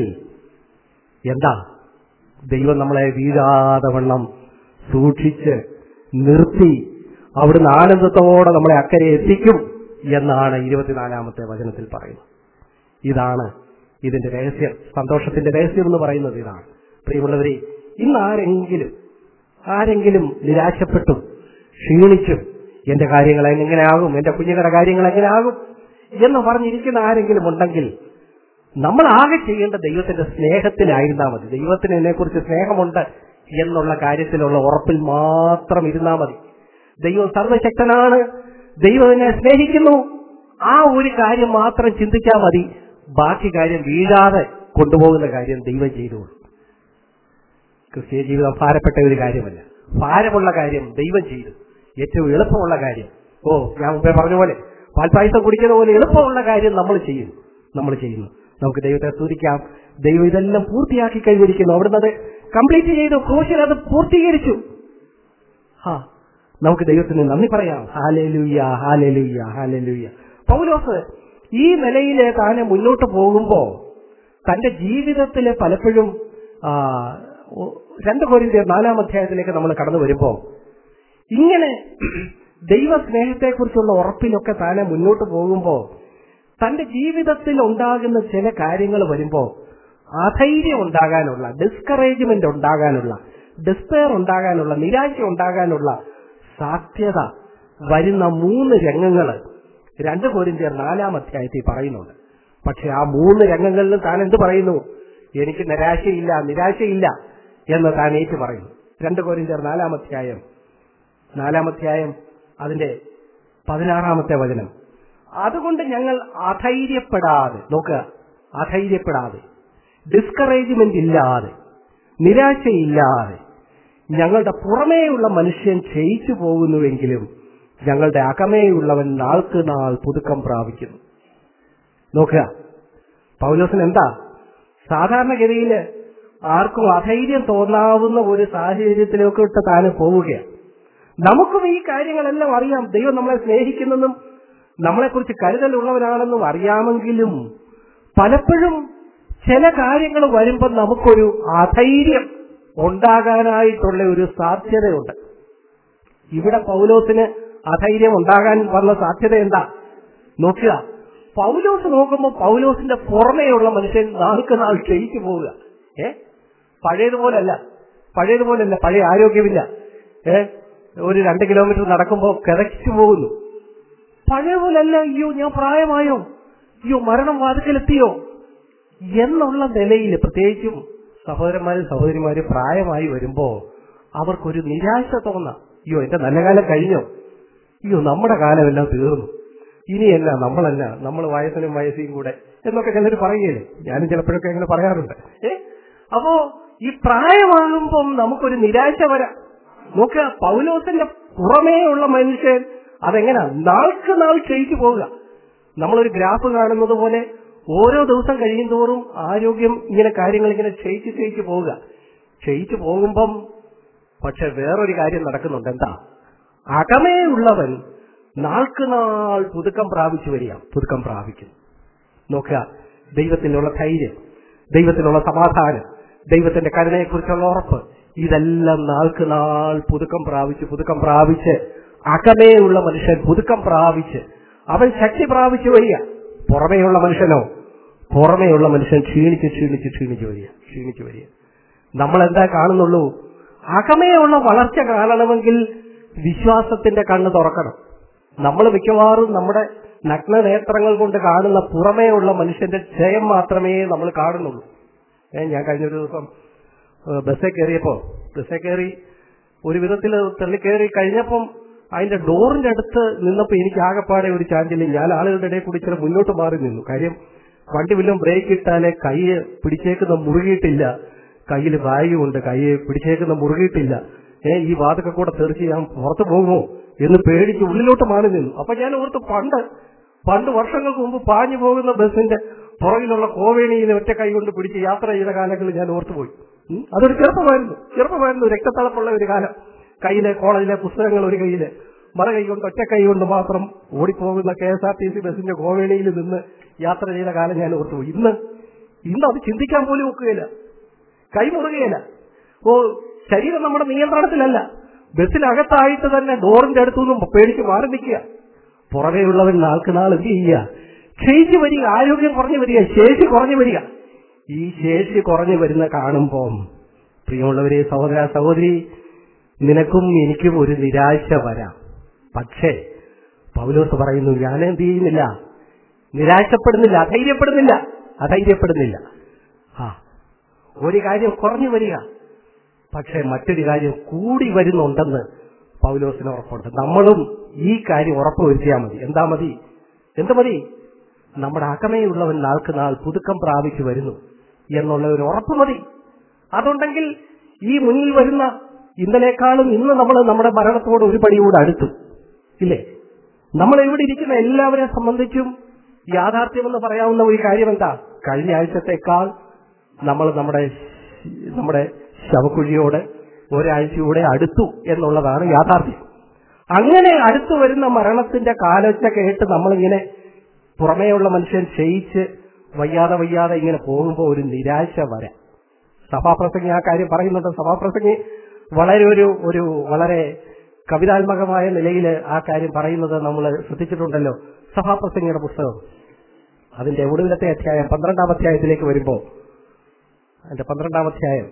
എന്താ ദൈവം നമ്മളെ വീഴാതെ വണ്ണം സൂക്ഷിച്ച് നിർത്തി അവിടുന്ന് ആനന്ദത്തോടെ നമ്മളെ അക്കരെ എത്തിക്കും എന്നാണ് ഇരുപത്തിനാലാമത്തെ വചനത്തിൽ പറയുന്നത് ഇതാണ് ഇതിന്റെ രഹസ്യം സന്തോഷത്തിന്റെ രഹസ്യം എന്ന് പറയുന്നത് ഇതാണ് പ്രിയമുള്ളവരെ ഇന്ന് ആരെങ്കിലും ആരെങ്കിലും നിരാശപ്പെട്ടും ക്ഷീണിച്ചും എന്റെ കാര്യങ്ങൾ എങ്ങനെയാകും എന്റെ കുഞ്ഞുങ്ങളുടെ കാര്യങ്ങൾ എങ്ങനെയാകും എന്ന് പറഞ്ഞിരിക്കുന്ന ആരെങ്കിലും ഉണ്ടെങ്കിൽ നമ്മൾ ആകെ ചെയ്യേണ്ട ദൈവത്തിന്റെ സ്നേഹത്തിലായിരുന്നാൽ മതി ദൈവത്തിന് എന്നെക്കുറിച്ച് സ്നേഹമുണ്ട് എന്നുള്ള കാര്യത്തിലുള്ള ഉറപ്പിൽ മാത്രം ഇരുന്നാൽ മതി ദൈവം സർവശക്തനാണ് ദൈവം എന്നെ സ്നേഹിക്കുന്നു ആ ഒരു കാര്യം മാത്രം ചിന്തിച്ചാൽ മതി ബാക്കി കാര്യം വീഴാതെ കൊണ്ടുപോകുന്ന കാര്യം ദൈവം ചെയ്തോളൂ ക്രിസ്തീയ ജീവിതം ഭാരപ്പെട്ട ഒരു കാര്യമല്ല ഭാരമുള്ള കാര്യം ദൈവം ചെയ്തു ഏറ്റവും എളുപ്പമുള്ള കാര്യം ഓ ഞാൻ മുമ്പേ പറഞ്ഞ പോലെ പാൽപ്പായസം കുടിക്കുന്ന പോലെ എളുപ്പമുള്ള കാര്യം നമ്മൾ ചെയ്യുന്നു നമ്മൾ ചെയ്യുന്നു നമുക്ക് ദൈവത്തെ സ്തുതിക്കാം ദൈവം ഇതെല്ലാം പൂർത്തിയാക്കി കഴിഞ്ഞിരിക്കുന്നു അവിടുന്ന് അത് കംപ്ലീറ്റ് ചെയ്തു ക്രൂശിൽ അത് പൂർത്തീകരിച്ചു ഹാ നമുക്ക് ദൈവത്തിന് നന്ദി പറയാം ഹാലേലൂയ ഹാലേലൂയ ഹാലേലൂയ പൗലോസ് ഈ നിലയിൽ താനെ മുന്നോട്ട് പോകുമ്പോ തന്റെ ജീവിതത്തിലെ പലപ്പോഴും ആ, ഒ- രണ്ട് കോരിന്റെ നാലാം അധ്യായത്തിലേക്ക് നമ്മൾ കടന്നു വരുമ്പോ ഇങ്ങനെ ദൈവസ്നേഹത്തെക്കുറിച്ചുള്ള ഉറപ്പിലൊക്കെ താനെ മുന്നോട്ട് പോകുമ്പോ തന്റെ ജീവിതത്തിൽ ഉണ്ടാകുന്ന ചില കാര്യങ്ങൾ വരുമ്പോ അധൈര്യം ഉണ്ടാകാനുള്ള ഡിസ്കറേജ്മെന്റ് ഉണ്ടാകാനുള്ള ഡിസ്പെയർ ഉണ്ടാകാനുള്ള നിരാശ ഉണ്ടാകാനുള്ള സാധ്യത വരുന്ന മൂന്ന് രംഗങ്ങൾ രണ്ട് കോരിന്ത്യർ നാലാം അധ്യായത്തിൽ പറയുന്നുണ്ട് പക്ഷെ ആ മൂന്ന് രംഗങ്ങളിലും താൻ എന്ത് പറയുന്നു എനിക്ക് നിരാശയില്ല നിരാശയില്ല എന്ന് താൻ ഏറ്റു പറയുന്നു രണ്ട് കോരിന്ത്യർ നാലാം അധ്യായം നാലാം അധ്യായം അതിന്റെ പതിനാറാമത്തെ വചനം അതുകൊണ്ട് ഞങ്ങൾ അധൈര്യപ്പെടാതെ നോക്കുക അധൈര്യപ്പെടാതെ ഡിസ്കറേജ്മെന്റ് ഇല്ലാതെ നിരാശയില്ലാതെ ഞങ്ങളുടെ പുറമേയുള്ള മനുഷ്യൻ ക്ഷയിച്ചു പോകുന്നുവെങ്കിലും ഞങ്ങളുടെ അകമേയുള്ളവൻ നാൾക്ക് നാൾ പുതുക്കം പ്രാപിക്കുന്നു നോക്കുക പൗലോസിന് എന്താ സാധാരണഗതിയിൽ ആർക്കും അധൈര്യം തോന്നാവുന്ന ഒരു സാഹചര്യത്തിലേക്ക് ഇട്ട് താന് പോവുകയാണ് നമുക്കും ഈ കാര്യങ്ങളെല്ലാം അറിയാം ദൈവം നമ്മളെ സ്നേഹിക്കുന്നെന്നും നമ്മളെക്കുറിച്ച് കരുതലുള്ളവനാണെന്നും അറിയാമെങ്കിലും പലപ്പോഴും ചില കാര്യങ്ങൾ വരുമ്പോൾ നമുക്കൊരു അധൈര്യം ഉണ്ടാകാനായിട്ടുള്ള ഒരു സാധ്യതയുണ്ട് ഇവിടെ പൗലോസിന് അധൈര്യം ഉണ്ടാകാൻ വന്ന സാധ്യത എന്താ നോക്കുക പൗലോസ് നോക്കുമ്പോൾ പൗലോസിന്റെ പുറമേയുള്ള മനുഷ്യൻ നാൾക്ക് നാൾ ക്ഷയിച്ചു പോവുക ഏ പഴയതുപോലല്ല പഴയതുപോലല്ല പഴയ ആരോഗ്യമില്ല ഏ ഒരു രണ്ട് കിലോമീറ്റർ നടക്കുമ്പോൾ കിതച്ചു പോകുന്നു പഴയ പോലല്ല അയ്യോ ഞാൻ പ്രായമായോ അയ്യോ മരണം വാതിക്കലെത്തിയോ എന്നുള്ള നിലയിൽ പ്രത്യേകിച്ചും സഹോദരന്മാരും സഹോദരിമാരും പ്രായമായി വരുമ്പോ അവർക്കൊരു നിരാശ തോന്നാം അയ്യോ എന്റെ നല്ല കാലം കഴിഞ്ഞോ അയ്യോ നമ്മുടെ കാലമെല്ലാം തീർന്നു ഇനിയല്ല നമ്മളല്ല നമ്മൾ വയസ്സിനും വയസ്സിയും കൂടെ എന്നൊക്കെ ചിലർ പറയുകയില്ലേ ഞാനും ചിലപ്പോഴൊക്കെ അങ്ങനെ പറയാറുണ്ട് ഏ അപ്പോ ഈ പ്രായമാകുമ്പം നമുക്കൊരു നിരാശ വരാം നോക്കുക പൗലോസിന്റെ പുറമേ ഉള്ള മനുഷ്യൻ അതെങ്ങനാ നാൾക്ക് നാൾ ക്ഷയിച്ചു പോവുക നമ്മളൊരു ഗ്രാഫ് കാണുന്നത് പോലെ ഓരോ ദിവസം കഴിയും തോറും ആരോഗ്യം ഇങ്ങനെ കാര്യങ്ങൾ ഇങ്ങനെ ക്ഷയിച്ച് ക്ഷയിച്ച് പോവുക ക്ഷയിച്ചു പോകുമ്പം പക്ഷെ വേറൊരു കാര്യം നടക്കുന്നുണ്ട് എന്താ അകമേ ഉള്ളവൻ നാൾക്ക് നാൾ പുതുക്കം പ്രാപിച്ചു വരിക പുതുക്കം പ്രാപിക്കും നോക്കുക ദൈവത്തിലുള്ള ധൈര്യം ദൈവത്തിലുള്ള സമാധാനം ദൈവത്തിന്റെ കരുണയെക്കുറിച്ചുള്ള ഉറപ്പ് ഇതെല്ലാം നാൾക്ക് നാൾ പുതുക്കം പ്രാപിച്ച് പുതുക്കം പ്രാപിച്ച് അകമേ ഉള്ള മനുഷ്യൻ പുതുക്കം പ്രാപിച്ച് അവൻ ശക്തി പ്രാപിച്ചു വരിക പുറമേയുള്ള മനുഷ്യനോ പുറമേയുള്ള മനുഷ്യൻ ക്ഷീണിച്ച് ക്ഷീണിച്ച് ക്ഷീണിച്ച് വരിക ക്ഷീണിച്ച് വരിക നമ്മൾ എന്താ കാണുന്നുള്ളൂ അകമേയുള്ള വളർച്ച കാണണമെങ്കിൽ വിശ്വാസത്തിന്റെ കണ്ണ് തുറക്കണം നമ്മൾ മിക്കവാറും നമ്മുടെ നഗ്ന നേത്രങ്ങൾ കൊണ്ട് കാണുന്ന പുറമേയുള്ള മനുഷ്യന്റെ ക്ഷയം മാത്രമേ നമ്മൾ കാണുന്നുള്ളൂ ഏ, ഞാൻ കഴിഞ്ഞ ഒരു ദിവസം ഏ, ബസ്സിൽ കയറിയപ്പോ ബസ്സിൽ കയറി ഒരു വിധത്തിൽ തള്ളിക്കയറി കഴിഞ്ഞപ്പം അതിന്റെ ഡോറിന്റെ അടുത്ത് നിന്നപ്പോ എനിക്ക് ആകെപ്പാടെ ഒരു ചാഞ്ചല്യം ഞാൻ ആളുകളുടെ ഇടയിൽ കൂടി ചില മുന്നോട്ട് മാറി നിന്നു കാര്യം വണ്ടി വല്ലതും ബ്രേക്ക് ഇട്ടാലേ കൈ പിടിച്ചേക്കുന്ന മുറുകിയിട്ടില്ല കയ്യിൽ ബാഗുണ്ട് കൈ പിടിച്ചേക്കുന്ന മുറുകിയിട്ടില്ല ഏ ഈ വാതൊക്കെ കൂടെ തെറിച്ച് ഞാൻ പുറത്തു പോകുമോ എന്ന് പേടിച്ച് ഉള്ളിലോട്ട് മാറി നിന്നു അപ്പൊ ഞാൻ ഓർത്ത് പണ്ട് പണ്ട് വർഷങ്ങൾക്ക് മുമ്പ് പാഞ്ഞു പോകുന്ന ബസ്സിന്റെ പുറകിലുള്ള കോവേണിയിൽ ഒറ്റ കൈ കൊണ്ട് പിടിച്ച് യാത്ര ചെയ്ത കാലങ്ങളിൽ ഞാൻ ഓർത്തുപോയി ഉം. അതൊരു ചെറുപ്പമായിരുന്നു ചെറുപ്പമായിരുന്നു രക്തത്തളപ്പുള്ള ഒരു കാലം കയ്യിലെ കോളേജിലെ പുസ്തകങ്ങൾ ഒരു കയ്യില് മറ കൈ കൊണ്ട് ഒറ്റ കൈ കൊണ്ട് മാത്രം ഓടിപ്പോകുന്ന K S R T C ബസിന്റെ കോവേണിയിൽ നിന്ന് യാത്ര ചെയ്ത കാലം ഞാൻ ഓർത്തുപോയി ഇന്ന് ഇന്ന് അത് ചിന്തിക്കാൻ പോലും ഒക്കുകയില്ല കൈ മുറുകയില്ല ഓ ശരീരം നമ്മുടെ നിയന്ത്രണത്തിലല്ല ബസ്സിനകത്തായിട്ട് തന്നെ ഡോറിന്റെ അടുത്തുനിന്നും പേടിച്ച് മാറി നിൽക്കുക പുറകെയുള്ളവൻ നാൾക്ക് നാൾ എന്ത് ചെയ്യുക ക്ഷയിച്ചു വരിക ആരോഗ്യം കുറഞ്ഞു വരിക ശേഷി കുറഞ്ഞു വരിക ഈ ശേഷി കുറഞ്ഞു വരുന്ന കാണുമ്പോൾ പ്രിയമുള്ളവരെ സഹോദര സഹോദരി നിനക്കും എനിക്കും ഒരു നിരാശ വരാം പക്ഷേ പൗലോസ് പറയുന്നു ഞാൻ എന്ത് ചെയ്യുന്നില്ല നിരാശപ്പെടുന്നില്ല അധൈര്യപ്പെടുന്നില്ല അധൈര്യപ്പെടുന്നില്ല ആ ഒരു കാര്യം കുറഞ്ഞു വരിക പക്ഷെ മറ്റൊരു കാര്യം കൂടി വരുന്നുണ്ടെന്ന് പൗലോസിന് ഉറപ്പുണ്ട് നമ്മളും ഈ കാര്യം ഉറപ്പുവരുത്തിയാൽ മതി എന്താ മതി എന്ത് മതി നമ്മുടെ അകമയുള്ളവൻ നാൾക്ക് നാൾ പുതുക്കം പ്രാപിച്ചു വരുന്നു എന്നുള്ള ഒരു ഉറപ്പ് മതി അതുണ്ടെങ്കിൽ ഈ മുന്നിൽ വരുന്ന ഇന്നലേക്കാളും ഇന്ന് നമ്മൾ നമ്മുടെ മരണത്തോട് ഒരു പടി കൂടെ അടുത്തു ഇല്ലേ നമ്മൾ ഇവിടെ ഇരിക്കുന്ന എല്ലാവരെ സംബന്ധിച്ചും യാഥാർത്ഥ്യമെന്ന് പറയാവുന്ന ഒരു കാര്യം എന്താ കഴിഞ്ഞ ആഴ്ചത്തേക്കാൾ നമ്മൾ നമ്മുടെ നമ്മുടെ ശവക്കുഴിയോട് ഒരാഴ്ചയൂടെ അടുത്തു എന്നുള്ളതാണ് യാഥാർത്ഥ്യം അങ്ങനെ അടുത്തു വരുന്ന മരണത്തിന്റെ കാലൊച്ച കേട്ട് നമ്മളിങ്ങനെ പുറമേയുള്ള മനുഷ്യൻ ക്ഷയിച്ച് വയ്യാതെ വയ്യാതെ ഇങ്ങനെ പോകുമ്പോൾ ഒരു നിരാശ വരാം സഭാപ്രസംഗി ആ കാര്യം പറയുന്നുണ്ട് സഭാപ്രസംഗി വളരെ ഒരു ഒരു വളരെ കവിതാത്മകമായ നിലയിൽ ആ കാര്യം പറയുന്നത് നമ്മൾ ശ്രദ്ധിച്ചിട്ടുണ്ടല്ലോ സഭാപ്രസംഗിയുടെ പുസ്തകം അതിന്റെ ഒടുവിലത്തെ അധ്യായം പന്ത്രണ്ടാം അധ്യായത്തിലേക്ക് വരുമ്പോൾ അതിന്റെ പന്ത്രണ്ടാം അധ്യായം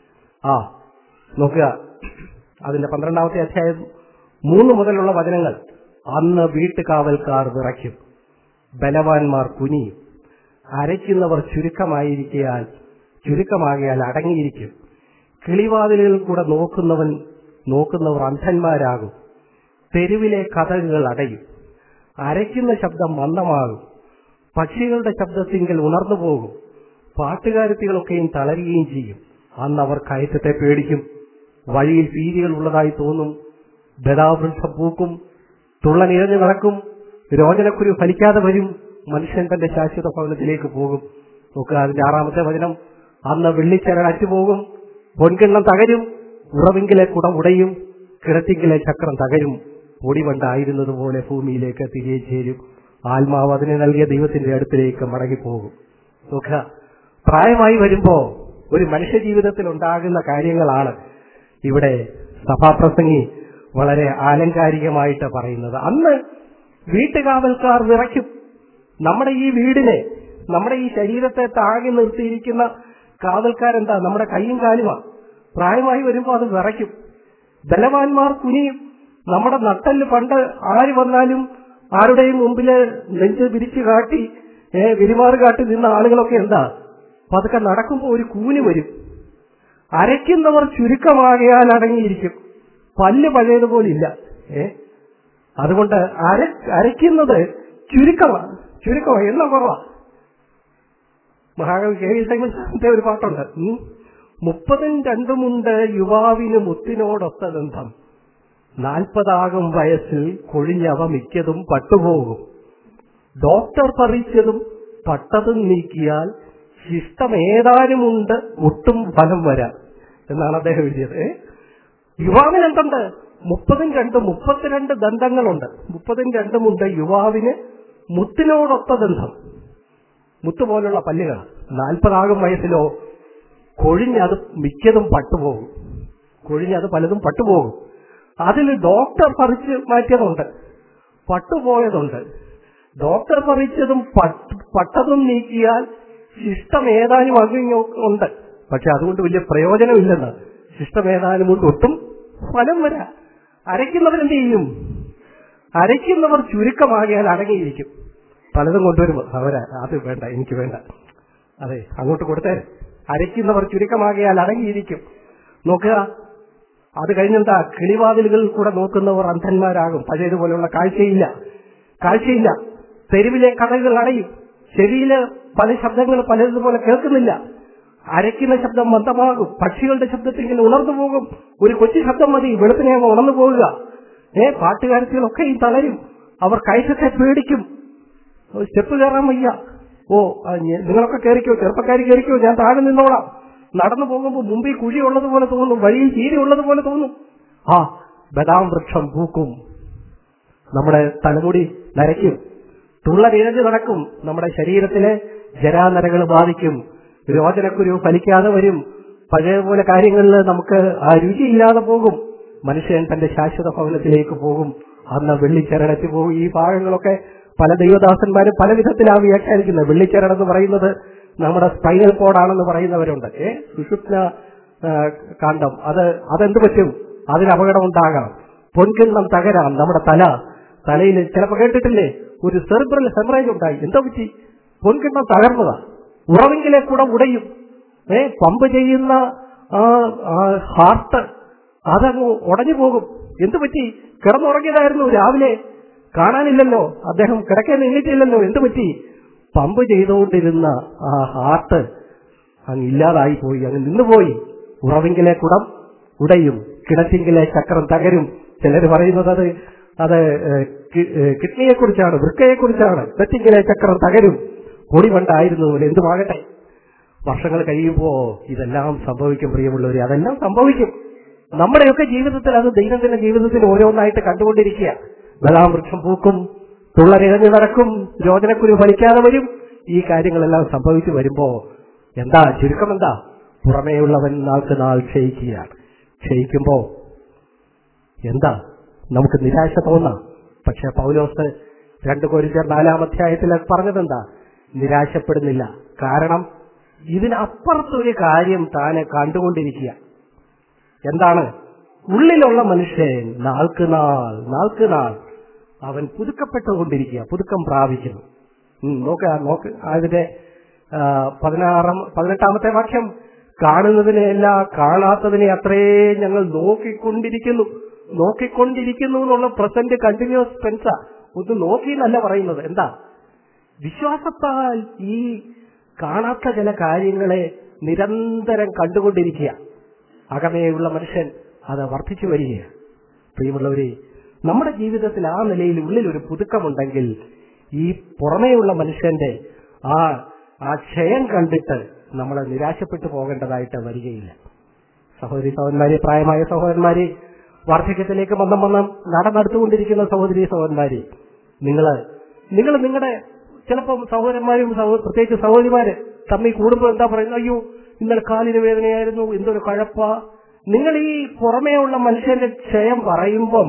ആ നോക്കുക അതിന്റെ പന്ത്രണ്ടാമത്തെ അധ്യായം മൂന്ന് മുതലുള്ള വചനങ്ങൾ അന്ന് വീട്ടുകാവൽക്കാർ വിറയ്ക്കും ബലവാന്മാർ കുനിയും അരയ്ക്കുന്നവർ ചുരുക്കമായിരിക്കയാൽ ചുരുക്കമാകിയാൽ അടങ്ങിയിരിക്കും കിളിവാതിലുകളിൽ കൂടെ നോക്കുന്നവൻ നോക്കുന്നവർ അന്ധന്മാരാകും തെരുവിലെ കഥകുകൾ അടയും അരയ്ക്കുന്ന ശബ്ദം മന്ദമാകും പക്ഷികളുടെ ശബ്ദത്തിങ്കൽ ഉണർന്നു പോകും പാട്ടുകാരത്തികളൊക്കെയും തളരുകയും ചെയ്യും അന്ന് അവർ കയറ്റത്തെ പേടിക്കും വഴിയിൽ പീരികൾ ഉള്ളതായി തോന്നും ബദാവൃക്ഷം പൂക്കും തുള്ളനിഴഞ്ഞു നടക്കും രോചനക്കുരു ഫലിക്കാതെ വരും മനുഷ്യൻ തന്റെ ശാശ്വത ഭവനത്തിലേക്ക് പോകും നോക്കുക അതിന്റെ ആറാമത്തെ വചനം അന്ന് വെള്ളിച്ചരട് അറ്റുപോകും പൊൻകിണ്ണം തകരും ഉറവിങ്കിലെ കുടം ഉടയും കിടത്തിങ്കിലെ ചക്രം തകരും പൊടിവണ്ടായിരുന്നത് പോലെ ഭൂമിയിലേക്ക് തിരികെ ചേരും ആത്മാവ് അതിനെ നൽകിയ ദൈവത്തിന്റെ അടുത്തിലേക്ക് മടങ്ങിപ്പോകും നോക്കുക പ്രായമായി വരുമ്പോ ഒരു മനുഷ്യ ജീവിതത്തിൽ ഉണ്ടാകുന്ന കാര്യങ്ങളാണ് ഇവിടെ സഭാപ്രസംഗി വളരെ ആലങ്കാരികമായിട്ട് പറയുന്നത് അന്ന് വീട്ടുകാവൽക്കാർ വിറയ്ക്കും നമ്മുടെ ഈ വീടിനെ നമ്മുടെ ഈ ശരീരത്തെ താങ്ങി നിർത്തിയിരിക്കുന്ന കാവൽക്കാരെന്താ നമ്മുടെ കൈയും കാലുമാണ് പ്രായമായി വരുമ്പോൾ അത് വിറയ്ക്കും ബലവാന്മാർ കുനിയും നമ്മുടെ നട്ടല് പണ്ട് ആര് വന്നാലും ആരുടെയും മുമ്പില് നെഞ്ച് വിരിച്ചു കാട്ടി ഏ വിരിമാറ് കാട്ടി നിന്ന ആളുകളൊക്കെ എന്താ പതുക്കെ നടക്കുമ്പോൾ ഒരു കൂന് വരും അരയ്ക്കുന്നവർ ചുരുക്കമാകിയാൽ അടങ്ങിയിരിക്കും പല്ല് പഴയതുപോലെ ഇല്ല ഏ അതുകൊണ്ട് അര അരയ്ക്കുന്നത് ചുരുക്കമാണ് ചുരുക്കമാണ് എണ്ണ കുറവാ മഹാകവി കെ വി സൈമന്റെ ഒരു പാട്ടുണ്ട് ഉം. മുപ്പതും രണ്ടുമുണ്ട് യുവാവിന് മുത്തിനോടൊത്ത ബന്ധം നാൽപ്പതാകും വയസ്സിൽ കൊഴിഞ്ഞവ മിക്കതും പട്ടുപോകും ഡോക്ടർ പറിച്ചതും പട്ടതും നീക്കിയാൽ ശിഷ്ടം ഏതാനുമുണ്ട് ഒട്ടും ഫലം വരാൻ എന്നാണ് അദ്ദേഹം എഴുതിയത് ഏ? യുവാവിന് എന്തുണ്ട് മുപ്പതും രണ്ട് മുപ്പത്തിരണ്ട് ദന്തങ്ങളുണ്ട് മുപ്പതും രണ്ടുമുണ്ട് യുവാവിന് മുത്തിനോടൊത്ത ബന്ധം മുത്ത് പോലുള്ള പല്ലുകൾ നാൽപ്പതാകും വയസ്സിലോ കൊഴിഞ്ഞത് മിക്കതും പട്ടുപോകും കൊഴിഞ്ഞത് പലതും പട്ടുപോകും അതിൽ ഡോക്ടർ പറിച്ച് മാറ്റിയതുണ്ട് പട്ടുപോയതുണ്ട് ഡോക്ടർ പറിച്ചതും പട്ട് പട്ടതും നീക്കിയാൽ ശിഷ്ടം ഏതാനും അങ്ങിങ്ങോ ഉണ്ട് പക്ഷെ അതുകൊണ്ട് വലിയ പ്രയോജനമില്ലെന്ന് ശിഷ്ടം ഏതാനും കൊണ്ട് ഒട്ടും ഫലം വരാ അരയ്ക്കുന്നവരെന്ത് ചെയ്യും അരയ്ക്കുന്നവർ ചുരുക്കമാകിയാൽ അടങ്ങിയിരിക്കും പലതും കൊണ്ടുവരുമ്പോൾ അവരാ അത് വേണ്ട എനിക്ക് വേണ്ട അതെ അങ്ങോട്ട് കൊടുത്തേ അരയ്ക്കുന്നവർ ചുരുക്കമാകിയാൽ അടങ്ങിയിരിക്കും നോക്കുക അത് കഴിഞ്ഞെന്താ കിളിവാതിലുകളിൽ കൂടെ നോക്കുന്നവർ അന്ധന്മാരാകും പഴയതുപോലെയുള്ള കാഴ്ചയില്ല കാഴ്ചയില്ല തെരുവിലെ കടകൾ അടയും ചെവിയില് പല ശബ്ദങ്ങൾ പലതുപോലെ കേൾക്കുന്നില്ല അരയ്ക്കുന്ന ശബ്ദം മന്ദമാകും പക്ഷികളുടെ ശബ്ദത്തിൽ ഇങ്ങനെ ഉണർന്നു പോകും ഒരു കൊച്ചു ശബ്ദം മതി വെളുപ്പിനെ അങ്ങ് ഉണർന്നു പോകുക ഏ പാട്ടുകാരത്തികളൊക്കെ ഈ തളരും അവർ കയറ്റത്തെ പേടിക്കും സ്റ്റെപ്പ് കയറാൻ വയ്യ ഓ ആ, ഞ- നിങ്ങളൊക്കെ കയറിക്കോ ചെറുപ്പക്കാർ കയറിക്കോ ഞാൻ താഴെ നിന്നോളാം നടന്നു പോകുമ്പോൾ മുമ്പിൽ കുഴി ഉള്ളതുപോലെ തോന്നും വഴിയിൽ ചീരി ഉള്ളതുപോലെ തോന്നും ആ ബദാം വൃക്ഷം പൂക്കും നമ്മുടെ തലമുടി നരയ്ക്കും തുള്ളരിഴഞ്ഞ് നടക്കും നമ്മുടെ ശരീരത്തിലെ ജരാനരകൾ ബാധിക്കും രോചനക്കുരു ഫലിക്കാതെ വരും പഴയപോലെ കാര്യങ്ങളിൽ നമുക്ക് ആ രുചിയില്ലാതെ പോകും മനുഷ്യൻ തന്റെ ശാശ്വത ഭവനത്തിലേക്ക് പോകും അന്ന് വെള്ളിച്ചരടച്ച് പോകും ഈ ഭാഗങ്ങളൊക്കെ പല ദൈവദാസന്മാരും പല വിധത്തിലാണ് വ്യാഖ്യാനിക്കുന്നത് വെള്ളിച്ചരട് എന്ന് പറയുന്നത് നമ്മുടെ സ്പൈനൽ കോഡാണെന്ന് പറയുന്നവരുണ്ട് ഏ സുഷുപ്ന ആ, കാണ്ഡം അത് അതെന്ത് പറ്റും അതിന് അപകടം ഉണ്ടാകാം പൊൻകിണ്ണം തകരാം നമ്മുടെ തല തലയിൽ ചിലപ്പോൾ കേട്ടിട്ടില്ലേ ഒരു സെറിബ്രൽ ഹെമറേജ് ഉണ്ടായി എന്താ പറ്റി പൊൻകിണ്ണം തകർന്നതാ ഉറവെങ്കിലെ കൂടെ ഉടയും ഏ പമ്പ് ചെയ്യുന്ന ആ ഹാർട്ട് അതങ്ങ് ഉടഞ്ഞു പോകും എന്തു പറ്റി കിടന്നുറങ്ങിയതായിരുന്നു രാവിലെ കാണാനില്ലല്ലോ അദ്ദേഹം കിടക്കാൻ എണ്ണീറ്റില്ലല്ലോ എന്തു പറ്റി പമ്പ് ചെയ്തുകൊണ്ടിരുന്ന ആ ഹാർട്ട് അങ്ങ് ഇല്ലാതായി പോയി അങ്ങ് നിന്നുപോയി ഉറവെങ്കിലെ കുടം ഉടയും കിണറ്റിങ്കിലെ ചക്രം തകരും ചിലർ പറയുന്നത് അത് അത് കിഡ്നിയെ കുറിച്ചാണ് വൃക്കയെ കുറിച്ചാണ് തെറ്റിങ്കിലെ ചക്രം തകരും പൊടി പണ്ടായിരുന്നു പോലെ എന്തുമാകട്ടെ വർഷങ്ങൾ കഴിയുമ്പോ ഇതെല്ലാം സംഭവിക്കും പ്രിയമുള്ളവരെ അതെല്ലാം സംഭവിക്കും നമ്മുടെയൊക്കെ ജീവിതത്തിൽ അത് ദൈനംദിന ജീവിതത്തിൽ ഓരോന്നായിട്ട് കണ്ടുകൊണ്ടിരിക്കുക ബദാം വൃക്ഷം പൂക്കും തുള്ളരിഴഞ്ഞു നടക്കും രോചനക്കുരു ഫലിക്കാതെ വരും ഈ കാര്യങ്ങളെല്ലാം സംഭവിച്ചു വരുമ്പോ എന്താ ചുരുക്കം എന്താ പുറമേയുള്ളവൻ നാൾക്ക് നാൾ ക്ഷയിക്കുകയാണ് ക്ഷയിക്കുമ്പോ എന്താ നമുക്ക് നിരാശ തോന്നാം പക്ഷെ പൗലോസ് രണ്ട് കോരിച്ചർ നാലാം അധ്യായത്തിൽ പറഞ്ഞതെന്താ നിരാശപ്പെടുന്നില്ല കാരണം ഇതിനപ്പുറത്തൊരു കാര്യം താനെ കണ്ടുകൊണ്ടിരിക്കുക എന്താണ് ഉള്ളിലുള്ള മനുഷ്യൻ നാൾക്ക് നാൾ നാൾക്ക് നാൾ അവൻ പുതുക്കപ്പെട്ടുകൊണ്ടിരിക്കുക പുതുക്കം പ്രാപിക്കുന്നു ഉം, നോക്കുക നോക്ക് അതിന്റെ ആ, പതിനാറാം പതിനെട്ടാമത്തെ വാക്യം കാണുന്നതിനെയല്ല കാണാത്തതിനെ അത്രേ ഞങ്ങൾ നോക്കിക്കൊണ്ടിരിക്കുന്നു നോക്കിക്കൊണ്ടിരിക്കുന്നു എന്നുള്ള പ്രസന്റ് കണ്ടിന്യൂസ് ടെൻസാ ഒന്ന് നോക്കി എന്നല്ല പറയുന്നത് എന്താ വിശ്വാസത്താൽ ഈ കാണാത്ത ചില കാര്യങ്ങളെ നിരന്തരം കണ്ടുകൊണ്ടിരിക്കുക അകമേയുള്ള മനുഷ്യൻ അത് വർദ്ധിച്ചു വരികയാണ് പ്രിയമുള്ളവരെ നമ്മുടെ ജീവിതത്തിൽ ആ നിലയിൽ ഉള്ളിൽ ഒരു പുതുക്കമുണ്ടെങ്കിൽ ഈ പുറമേയുള്ള മനുഷ്യന്റെ ആ ആ ക്ഷയം കണ്ടിട്ട് നമ്മൾ നിരാശപ്പെട്ടു പോകേണ്ടതായിട്ട് വരികയില്ല സഹോദരി സഹോദരന്മാരെ പ്രായമായ സഹോദരന്മാരെ വാർദ്ധക്യത്തിലേക്ക് മന്ദം മന്ദം നടന്നെടുത്തുകൊണ്ടിരിക്കുന്ന സഹോദരി സഹോദരന്മാരെ നിങ്ങള് നിങ്ങൾ നിങ്ങളുടെ ചിലപ്പം സഹോദരന്മാരും സഹോ- പ്രത്യേകിച്ച് സഹോദരിമാര് തമ്മിൽ കൂടുമ്പോൾ എന്താ പറയുന്നത് അയ്യോ ഇന്നലെ കാലിന് വേദനയായിരുന്നു എന്തൊരു കഴപ്പ നിങ്ങൾ ഈ പുറമേ ഉള്ള മനുഷ്യന്റെ ക്ഷയം പറയുമ്പം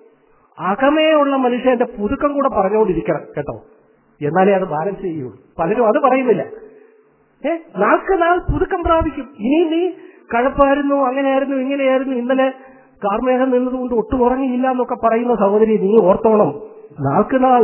അകമേ ഉള്ള മനുഷ്യന്റെ പുതുക്കം കൂടെ പറഞ്ഞുകൊണ്ടിരിക്കണം കേട്ടോ എന്നാലേ അത് ബാലൻസ് ചെയ്യുള്ളൂ പലരും അത് പറയുന്നില്ല ഏ നാൾക്ക് നാൾ പുതുക്കം പ്രാപിക്കും ഇനി നീ കഴപ്പായിരുന്നു അങ്ങനെയായിരുന്നു ഇങ്ങനെയായിരുന്നു ഇന്നലെ കാർമേഘം നിന്നതുകൊണ്ട് ഒട്ടും ഉറങ്ങിയില്ല എന്നൊക്കെ പറയുന്ന സഹോദരി നീ ഓർത്തോണം നാൾക്ക് നാൾ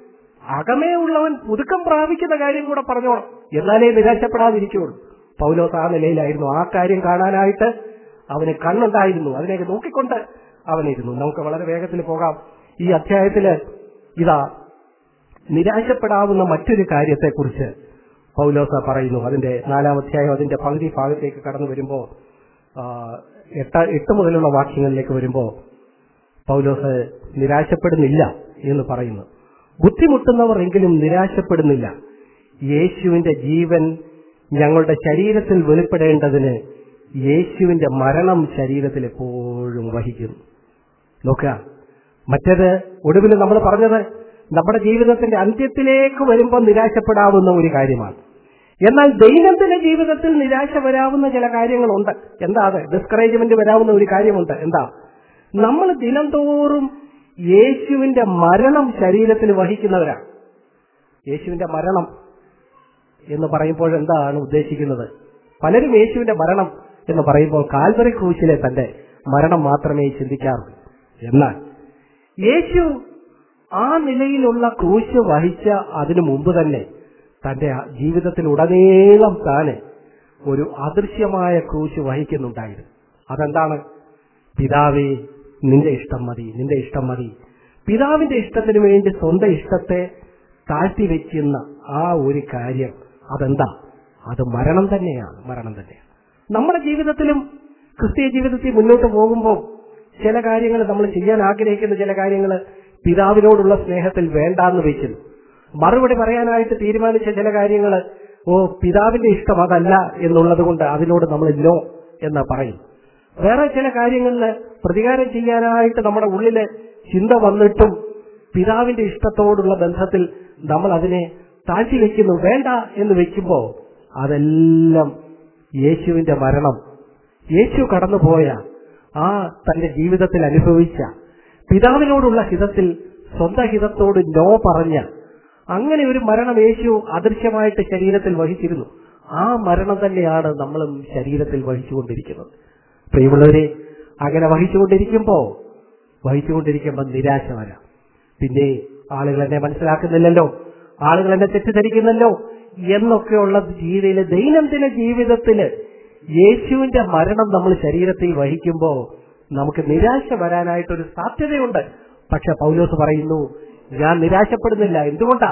അകമേ ഉള്ളവൻ പുതുക്കം പ്രാപിക്കുന്ന കാര്യം കൂടെ പറഞ്ഞോണം എന്നാലേ നിരാശപ്പെടാതിരിക്കുള്ളൂ പൗലോസ് ആ നിലയിലായിരുന്നു ആ കാര്യം കാണാനായിട്ട് അവന് കണ്ണുണ്ടായിരുന്നു അതിലേക്ക് നോക്കിക്കൊണ്ട് അവനിരുന്നു നമുക്ക് വളരെ വേഗത്തിൽ പോകാം ഈ അധ്യായത്തില് ഇതാ നിരാശപ്പെടാവുന്ന മറ്റൊരു കാര്യത്തെക്കുറിച്ച് പൗലോസ പറയുന്നു അതിന്റെ നാലാം അധ്യായം അതിന്റെ പകുതി ഭാഗത്തേക്ക് കടന്നു വരുമ്പോ ആ, എട്ട് എട്ട് മുതലുള്ള വാക്യങ്ങളിലേക്ക് വരുമ്പോ പൗലോസ് നിരാശപ്പെടുന്നില്ല എന്ന് പറയുന്നു ബുദ്ധിമുട്ടുന്നവർ എങ്കിലും നിരാശപ്പെടുന്നില്ല യേശുവിന്റെ ജീവൻ ഞങ്ങളുടെ ശരീരത്തിൽ വെളിപ്പെടേണ്ടതിന് യേശുവിന്റെ മരണം ശരീരത്തിൽ എപ്പോഴും വഹിക്കുന്നു നോക്കുക മറ്റേത് ഒടുവിൽ നമ്മൾ പറഞ്ഞത് നമ്മുടെ ജീവിതത്തിന്റെ അന്ത്യത്തിലേക്ക് വരുമ്പോൾ നിരാശപ്പെടാവുന്ന ഒരു കാര്യമാണ് എന്നാൽ ദൈനംദിന ജീവിതത്തിൽ നിരാശ വരാവുന്ന ചില കാര്യങ്ങളുണ്ട് എന്താ അത് ഡിസ്കറേജ്മെന്റ് വരാവുന്ന ഒരു കാര്യമുണ്ട് എന്താ നമ്മൾ ദിനം തോറും യേശുവിന്റെ മരണം ശരീരത്തിൽ വഹിക്കുന്നവരാണ് യേശുവിന്റെ മരണം എന്ന് പറയുമ്പോൾ എന്താണ് ഉദ്ദേശിക്കുന്നത് പലരും യേശുവിന്റെ മരണം എന്ന് പറയുമ്പോൾ കാൽവറി ക്രൂശിലെ തന്റെ മരണം മാത്രമേ ചിന്തിക്കാറുള്ളൂ എന്നാൽ യേശു ആ നിലയിലുള്ള ക്രൂശ് വഹിച്ച അതിനു മുമ്പ് തന്നെ തന്റെ ജീവിതത്തിൽ ഉടനീളം താന് ഒരു അദൃശ്യമായ ക്രൂശ് വഹിക്കുന്നുണ്ടായിരുന്നു അതെന്താണ് പിതാവേ നിന്റെ ഇഷ്ടം മതി നിന്റെ ഇഷ്ടം മതി പിതാവിന്റെ ഇഷ്ടത്തിന് വേണ്ടി സ്വന്തം ഇഷ്ടത്തെ താഴ്ത്തി വെക്കുന്ന ആ ഒരു കാര്യം അതെന്താ അത് മരണം തന്നെയാണ് മരണം തന്നെയാണ് നമ്മുടെ ജീവിതത്തിലും ക്രിസ്തീയ ജീവിതത്തിൽ മുന്നോട്ട് പോകുമ്പോൾ ചില കാര്യങ്ങൾ നമ്മൾ ചെയ്യാൻ ആഗ്രഹിക്കുന്ന ചില കാര്യങ്ങൾ പിതാവിനോടുള്ള സ്നേഹത്തിൽ വേണ്ടാന്ന് വെക്കുന്നു മറുപടി പറയാനായിട്ട് തീരുമാനിച്ച ചില കാര്യങ്ങൾ ഓ പിതാവിന്റെ ഇഷ്ടം അതല്ല എന്നുള്ളത് കൊണ്ട് അതിനോട് നമ്മൾ നോ എന്ന് പറയും വേറെ ചില കാര്യങ്ങളിൽ പ്രതികാരം ചെയ്യാനായിട്ട് നമ്മുടെ ഉള്ളില് ചിന്ത വന്നിട്ടും പിതാവിന്റെ ഇഷ്ടത്തോടുള്ള ബന്ധത്തിൽ നമ്മൾ അതിനെ താഴ്ത്തി വെക്കുന്നു വേണ്ട എന്ന് വെക്കുമ്പോ അതെല്ലാം യേശുവിന്റെ മരണം യേശു കടന്നുപോയ ആ തന്റെ ജീവിതത്തിൽ അനുഭവിച്ച പിതാവിനോടുള്ള ഹിതത്തിൽ സ്വന്തം ഹിതത്തോട് നോ പറഞ്ഞ അങ്ങനെ ഒരു മരണം യേശു അദൃശ്യമായിട്ട് ശരീരത്തിൽ വഹിച്ചിരുന്നു ആ മരണം തന്നെയാണ് നമ്മളും ശരീരത്തിൽ വഹിച്ചുകൊണ്ടിരിക്കുന്നത് പ്രിയമുള്ളവരെ അങ്ങനെ വഹിച്ചുകൊണ്ടിരിക്കുമ്പോ വഹിച്ചുകൊണ്ടിരിക്കുമ്പോൾ നിരാശ വരാം പിന്നെ ആളുകൾ എന്നെ മനസ്സിലാക്കുന്നില്ലല്ലോ ആളുകൾ എന്നെ തെറ്റിദ്ധരിക്കുന്നല്ലോ എന്നൊക്കെയുള്ള രീതിയിൽ ദൈനംദിന ജീവിതത്തില് യേശുവിന്റെ മരണം നമ്മൾ ശരീരത്തിൽ വഹിക്കുമ്പോ നമുക്ക് നിരാശ വരാനായിട്ടൊരു സാധ്യതയുണ്ട് പക്ഷെ പൗലോസ് പറയുന്നു ഞാൻ നിരാശപ്പെടുന്നില്ല എന്തുകൊണ്ടാ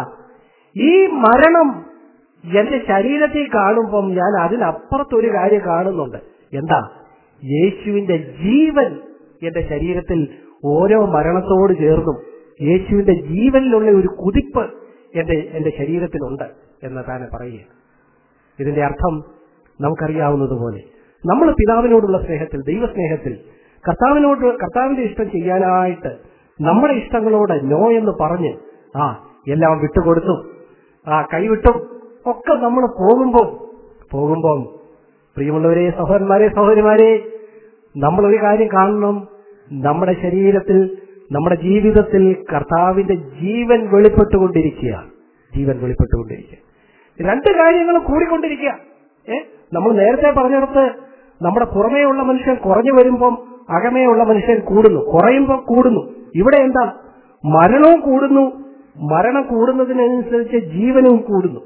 ഈ മരണം എന്റെ ശരീരത്തിൽ കാണുമ്പം ഞാൻ അതിനപ്പുറത്തൊരു കാര്യം കാണുന്നുണ്ട് എന്താ യേശുവിന്റെ ജീവൻ എന്റെ ശരീരത്തിൽ ഓരോ മരണത്തോട് ചേർന്നും യേശുവിന്റെ ജീവനിലുള്ള ഒരു കുതിപ്പ് എന്റെ എന്റെ ശരീരത്തിലുണ്ട് എന്ന് താനെ പറയുക ഇതിന്റെ അർത്ഥം നമുക്കറിയാവുന്നതുപോലെ നമ്മൾ പിതാവിനോടുള്ള സ്നേഹത്തിൽ ദൈവസ്നേഹത്തിൽ കർത്താവിനോട് കർത്താവിന്റെ ഇഷ്ടം ചെയ്യാനായിട്ട് നമ്മുടെ ഇഷ്ടങ്ങളോട് നോ എന്ന് പറഞ്ഞ് ആ എല്ലാം വിട്ടുകൊടുത്തു ആ കൈവിട്ടും ഒക്കെ നമ്മൾ പോകുമ്പോൾ പോകുമ്പോൾ പ്രിയമുള്ളവരെ സഹോദരന്മാരെ സഹോദരിമാരെ നമ്മൾ ഒരു കാര്യം കാണണം നമ്മുടെ ശരീരത്തിൽ നമ്മുടെ ജീവിതത്തിൽ കർത്താവിന്റെ ജീവൻ വെളിപ്പെട്ടുകൊണ്ടിരിക്കുക ജീവൻ വെളിപ്പെട്ടുകൊണ്ടിരിക്കുക രണ്ട് കാര്യങ്ങളും കൂടിക്കൊണ്ടിരിക്കുക ഏ നമ്മൾ നേരത്തെ പറഞ്ഞിടത്ത് നമ്മുടെ പുറമേയുള്ള മനുഷ്യൻ കുറഞ്ഞു വരുമ്പം അകമേയുള്ള മനുഷ്യൻ കൂടുന്നു കുറയുമ്പോൾ കൂടുന്നു ഇവിടെ എന്താ മരണവും കൂടുന്നു മരണം കൂടുന്നതിനനുസരിച്ച് ജീവനും കൂടുന്നു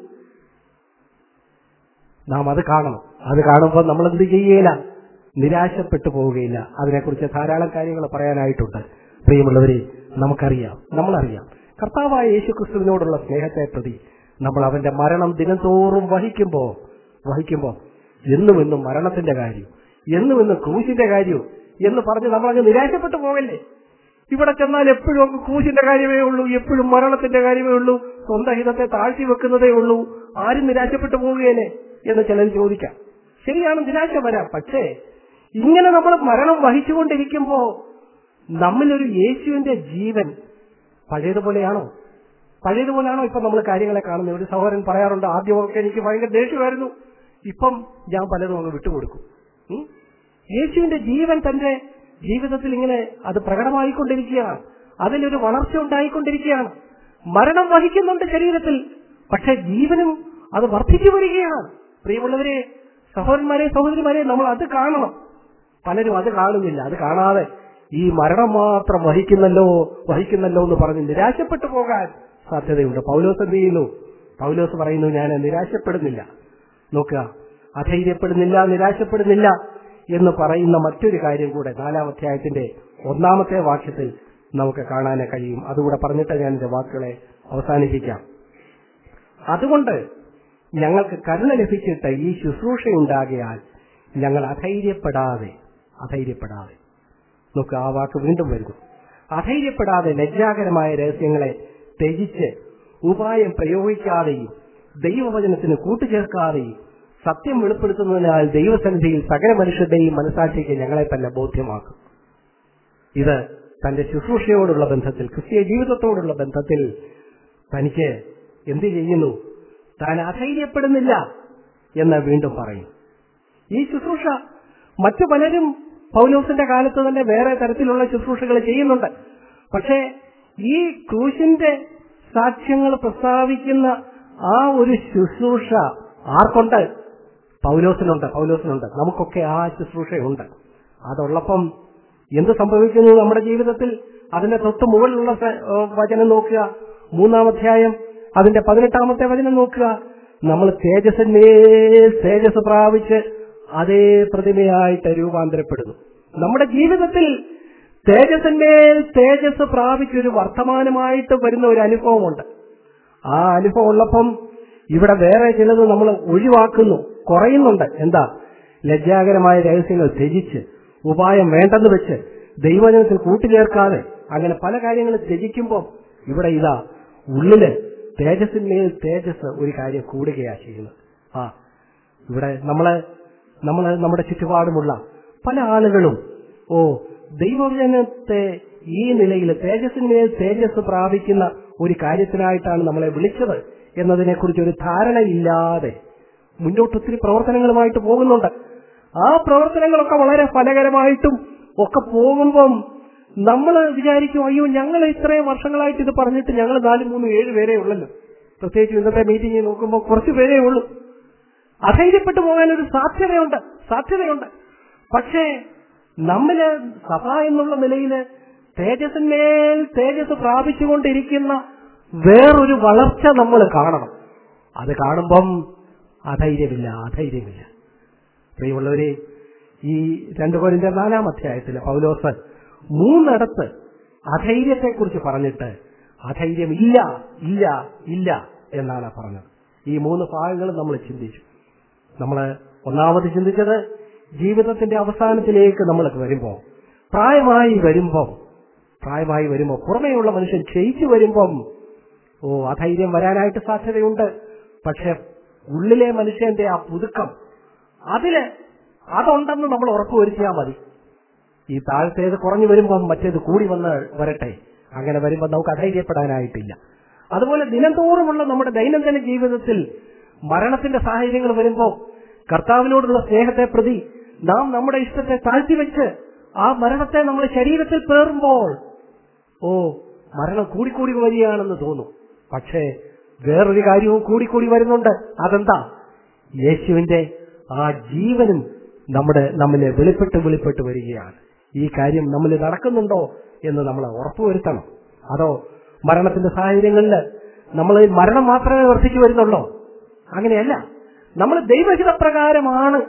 നാം അത് കാണണം അത് കാണുമ്പോൾ നമ്മൾ എന്ത് ചെയ്യുകയില്ല നിരാശപ്പെട്ടു പോവുകയില്ല അതിനെക്കുറിച്ച് ധാരാളം കാര്യങ്ങൾ പറയാനായിട്ടുണ്ട് പ്രിയമുള്ളവരെ നമുക്കറിയാം നമ്മളറിയാം കർത്താവായ യേശു ക്രിസ്തുവിനോടുള്ള സ്നേഹത്തെ പ്രതി നമ്മൾ അവന്റെ മരണം ദിനംതോറും വഹിക്കുമ്പോ വഹിക്കുമ്പോ എന്നും എന്നും മരണത്തിന്റെ കാര്യം എന്നും എന്നും ക്രൂശിന്റെ കാര്യവും എന്ന് പറഞ്ഞ് നമ്മളങ്ങ് നിരാശപ്പെട്ടു പോകല്ലേ ഇവിടെ ചെന്നാൽ എപ്പോഴും അങ്ങ് ക്രൂശിന്റെ കാര്യമേ ഉള്ളൂ എപ്പോഴും മരണത്തിന്റെ കാര്യമേ ഉള്ളൂ സ്വന്തം ഹിതത്തെ താഴ്ത്തി വെക്കുന്നതേ ഉള്ളൂ ആരും നിരാശപ്പെട്ടു പോവുകയല്ലേ എന്ന് ചിലർ ചോദിക്കാം ശരിയാണ് നിരാശ വരാം പക്ഷേ ഇങ്ങനെ നമ്മൾ മരണം വഹിച്ചുകൊണ്ടിരിക്കുമ്പോ നമ്മിലൊരു യേശുവിന്റെ ജീവൻ പഴയതുപോലെയാണോ പഴയതുപോലെയാണോ ഇപ്പൊ നമ്മൾ കാര്യങ്ങളെ കാണുന്നത് ഒരു സഹോദരൻ പറയാറുണ്ട് ആദ്യമൊക്കെ എനിക്ക് ഭയങ്കര ദേഷ്യമായിരുന്നു ഇപ്പം ഞാൻ പലതും അങ്ങ് വിട്ടുകൊടുക്കും ഉം? യേശുവിന്റെ ജീവൻ തന്റെ ജീവിതത്തിൽ ഇങ്ങനെ അത് പ്രകടമായിക്കൊണ്ടിരിക്കുകയാണ് അതിലൊരു വളർച്ച ഉണ്ടായിക്കൊണ്ടിരിക്കുകയാണ് മരണം വഹിക്കുന്നുണ്ട് ശരീരത്തിൽ പക്ഷെ ജീവനും അത് വർദ്ധിച്ചു വരികയാണ് പ്രിയമുള്ളവരെ സഹോദരന്മാരെ സഹോദരിമാരെ നമ്മൾ അത് കാണണം പലരും അത് കാണുന്നില്ല അത് കാണാതെ ഈ മരണം മാത്രം വഹിക്കുന്നല്ലോ വഹിക്കുന്നല്ലോ എന്ന് പറഞ്ഞ് നിരാശപ്പെട്ടു പോകാൻ സാധ്യതയുണ്ട് പൗലോസ് എന്ത് ചെയ്യുന്നു പൗലോസ് പറയുന്നു ഞാൻ നിരാശപ്പെടുന്നില്ല നോക്കുക അധൈര്യപ്പെടുന്നില്ല നിരാശപ്പെടുന്നില്ല എന്ന് പറയുന്ന മറ്റൊരു കാര്യം കൂടെ നാലാം അധ്യായത്തിന്റെ ഒന്നാമത്തെ വാക്യത്തിൽ നമുക്ക് കാണാൻ കഴിയും അതുകൂടെ പറഞ്ഞിട്ട് ഞാൻ എന്റെ വാക്കുകളെ അവസാനിപ്പിക്കാം അതുകൊണ്ട് ഞങ്ങൾക്ക് കരുണ ലഭിച്ചിട്ട് ഈ ശുശ്രൂഷയുണ്ടാകിയാൽ ഞങ്ങൾ അധൈര്യപ്പെടാതെ അധൈര്യപ്പെടാതെ നോക്ക് ആ വാക്ക് വീണ്ടും വരുന്നു അധൈര്യപ്പെടാതെ ലജ്ജാകരമായ രഹസ്യങ്ങളെ ത്യജിച്ച് ഉപായം പ്രയോഗിക്കാതെയും ദൈവവചനത്തിന് കൂട്ടുചേർക്കാതെയും സത്യം വെളിപ്പെടുത്തുന്നതിനാൽ ദൈവസന്നിധിയിൽ സകല മനുഷ്യരുടെയും മനസാക്ഷിക്ക് ഞങ്ങളെ തന്നെ ബോധ്യമാക്കും ഇത് തന്റെ ശുശ്രൂഷയോടുള്ള ബന്ധത്തിൽ ക്രിസ്തീയ ജീവിതത്തോടുള്ള ബന്ധത്തിൽ തനിക്ക് എന്ത് ചെയ്യുന്നു താൻ അധൈര്യപ്പെടുന്നില്ല എന്ന് വീണ്ടും പറയും ഈ ശുശ്രൂഷ മറ്റു പലരും പൗലോസിന്റെ കാലത്ത് തന്നെ വേറെ തരത്തിലുള്ള ശുശ്രൂഷകൾ ചെയ്യുന്നുണ്ട് പക്ഷേ ഈ ക്രൂശിന്റെ സാക്ഷ്യങ്ങൾ പ്രസ്താവിക്കുന്ന ആ ഒരു ശുശ്രൂഷ ആർക്കുണ്ട് പൗലോസിനുണ്ട് പൗലോസിനുണ്ട് നമുക്കൊക്കെ ആ ശുശ്രൂഷയുണ്ട് അതുള്ളപ്പം എന്ത് സംഭവിക്കുന്നു നമ്മുടെ ജീവിതത്തിൽ അതിന്റെ തൊട്ട് മുകളിലുള്ള സ- ഏഹ് വചനം നോക്കുക മൂന്നാം അധ്യായം അതിന്റെ പതിനെട്ടാമത്തെ വചനം നോക്കുക നമ്മൾ തേജസ്സിന്മേൽ തേജസ് പ്രാപിച്ച് അതേ പ്രതിമയായിട്ട് രൂപാന്തരപ്പെടുന്നു നമ്മുടെ ജീവിതത്തിൽ തേജസ്സിന്മേൽ തേജസ് പ്രാപിച്ചൊരു വർത്തമാനമായിട്ട് വരുന്ന ഒരു അനുഭവമുണ്ട് ആ അനുഭവം ഉള്ളപ്പം ഇവിടെ വേറെ ചിലത് നമ്മൾ ഒഴിവാക്കുന്നു കുറയുന്നുണ്ട് എന്താ ലജ്ജാകരമായ രഹസ്യങ്ങൾ ത്യജിച്ച് ഉപായം വേണ്ടെന്ന് വെച്ച് ദൈവജനത്തിൽ കൂട്ടുചേർക്കാതെ അങ്ങനെ പല കാര്യങ്ങൾ ത്യജിക്കുമ്പോൾ ഇവിടെ ഇതാ ഉള്ളില് തേജസ്സിന്മേൽ തേജസ് ഒരു കാര്യം കൂടുകയാ ചെയ്യുന്നത് ആ ഇവിടെ നമ്മള് നമ്മള് നമ്മുടെ ചുറ്റുപാടുമുള്ള പല ആളുകളും ഓ ദൈവജനത്തെ ഈ നിലയിൽ തേജസ്സിന്മേൽ തേജസ് പ്രാപിക്കുന്ന ഒരു കാര്യത്തിനായിട്ടാണ് നമ്മളെ വിളിച്ചത് എന്നതിനെക്കുറിച്ച് ഒരു ധാരണയില്ലാതെ മുന്നോട്ട് ഒത്തിരി പ്രവർത്തനങ്ങളുമായിട്ട് പോകുന്നുണ്ട് ആ പ്രവർത്തനങ്ങളൊക്കെ വളരെ ഫലകരമായിട്ടും ഒക്കെ പോകുമ്പം നമ്മൾ വിചാരിക്കും അയ്യോ ഞങ്ങൾ ഇത്രയും വർഷങ്ങളായിട്ട് ഇത് പറഞ്ഞിട്ട് ഞങ്ങൾ നാല് മൂന്ന് ഏഴ് പേരേ ഉള്ളല്ലോ പ്രത്യേകിച്ച് ഇന്നത്തെ മീറ്റിംഗ് നോക്കുമ്പോൾ കുറച്ച് പേരേ ഉള്ളൂ അധൈര്യപ്പെട്ടു പോകാൻ ഒരു സാധ്യതയുണ്ട് സാധ്യതയുണ്ട് പക്ഷേ നമ്മില് സഭ എന്നുള്ള നിലയിൽ തേജസ്സിന്മേൽ തേജസ് പ്രാപിച്ചുകൊണ്ടിരിക്കുന്ന വേറൊരു വളർച്ച നമ്മൾ കാണണം അത് കാണുമ്പം അധൈര്യമില്ല അധൈര്യമില്ല പ്രിയമുള്ളവരെ ഈ രണ്ടു കോരിന്റെ നാലാം അധ്യായത്തിൽ പൗലോസ് മൂന്നിടത്ത് അധൈര്യത്തെക്കുറിച്ച് പറഞ്ഞിട്ട് അധൈര്യം ഇല്ല ഇല്ല ഇല്ല എന്നാണ് പറഞ്ഞത് ഈ മൂന്ന് ഭാഗങ്ങളും നമ്മൾ ചിന്തിച്ചു നമ്മൾ ഒന്നാമത് ചിന്തിച്ചത് ജീവിതത്തിന്റെ അവസാനത്തിലേക്ക് നമ്മൾ വരുമ്പോൾ പ്രായമായി വരുമ്പം പ്രായമായി വരുമ്പോൾ പുറമേയുള്ള മനുഷ്യൻ ക്ഷയിച്ചു വരുമ്പം ഓ അധൈര്യം വരാനായിട്ട് സാധ്യതയുണ്ട് പക്ഷെ ഉള്ളിലെ മനുഷ്യന്റെ ആ പുതുക്കം അതില് അതുണ്ടെന്ന് നമ്മൾ ഉറപ്പുവരുത്തിയാൽ മതി ഈ താഴത്തേത് കുറഞ്ഞു വരുമ്പം മറ്റേത് കൂടി വന്ന് വരട്ടെ അങ്ങനെ വരുമ്പോൾ നമുക്ക് അധൈര്യപ്പെടാനായിട്ടില്ല അതുപോലെ ദിനംതോറുമുള്ള നമ്മുടെ ദൈനംദിന ജീവിതത്തിൽ മരണത്തിന്റെ സാഹചര്യങ്ങൾ വരുമ്പോൾ കർത്താവിനോടുള്ള സ്നേഹത്തെ പ്രതി നാം നമ്മുടെ ഇഷ്ടത്തെ താഴ്ത്തിവെച്ച് ആ മരണത്തെ നമ്മുടെ ശരീരത്തിൽ പേറുമ്പോൾ ഓ മരണം കൂടിക്കൂടി വരികയാണെന്ന് തോന്നും പക്ഷേ വേറൊരു കാര്യവും കൂടിക്കൂടി വരുന്നുണ്ട് അതെന്താ യേശുവിന്റെ ആ ജീവനും നമ്മുടെ നമ്മിലെ വെളിപ്പെട്ട് വെളിപ്പെട്ട് വരികയാണ് ഈ കാര്യം നമ്മൾ നടക്കുന്നുണ്ടോ എന്ന് നമ്മൾ ഉറപ്പുവരുത്തണം അതോ മരണത്തിന്റെ സാഹചര്യങ്ങളിൽ നമ്മൾ മരണം മാത്രമേ വർദ്ധിച്ചു വരുന്നുള്ളൂ അങ്ങനെയല്ല നമ്മൾ ദൈവഹിതപ്രകാരമാണ്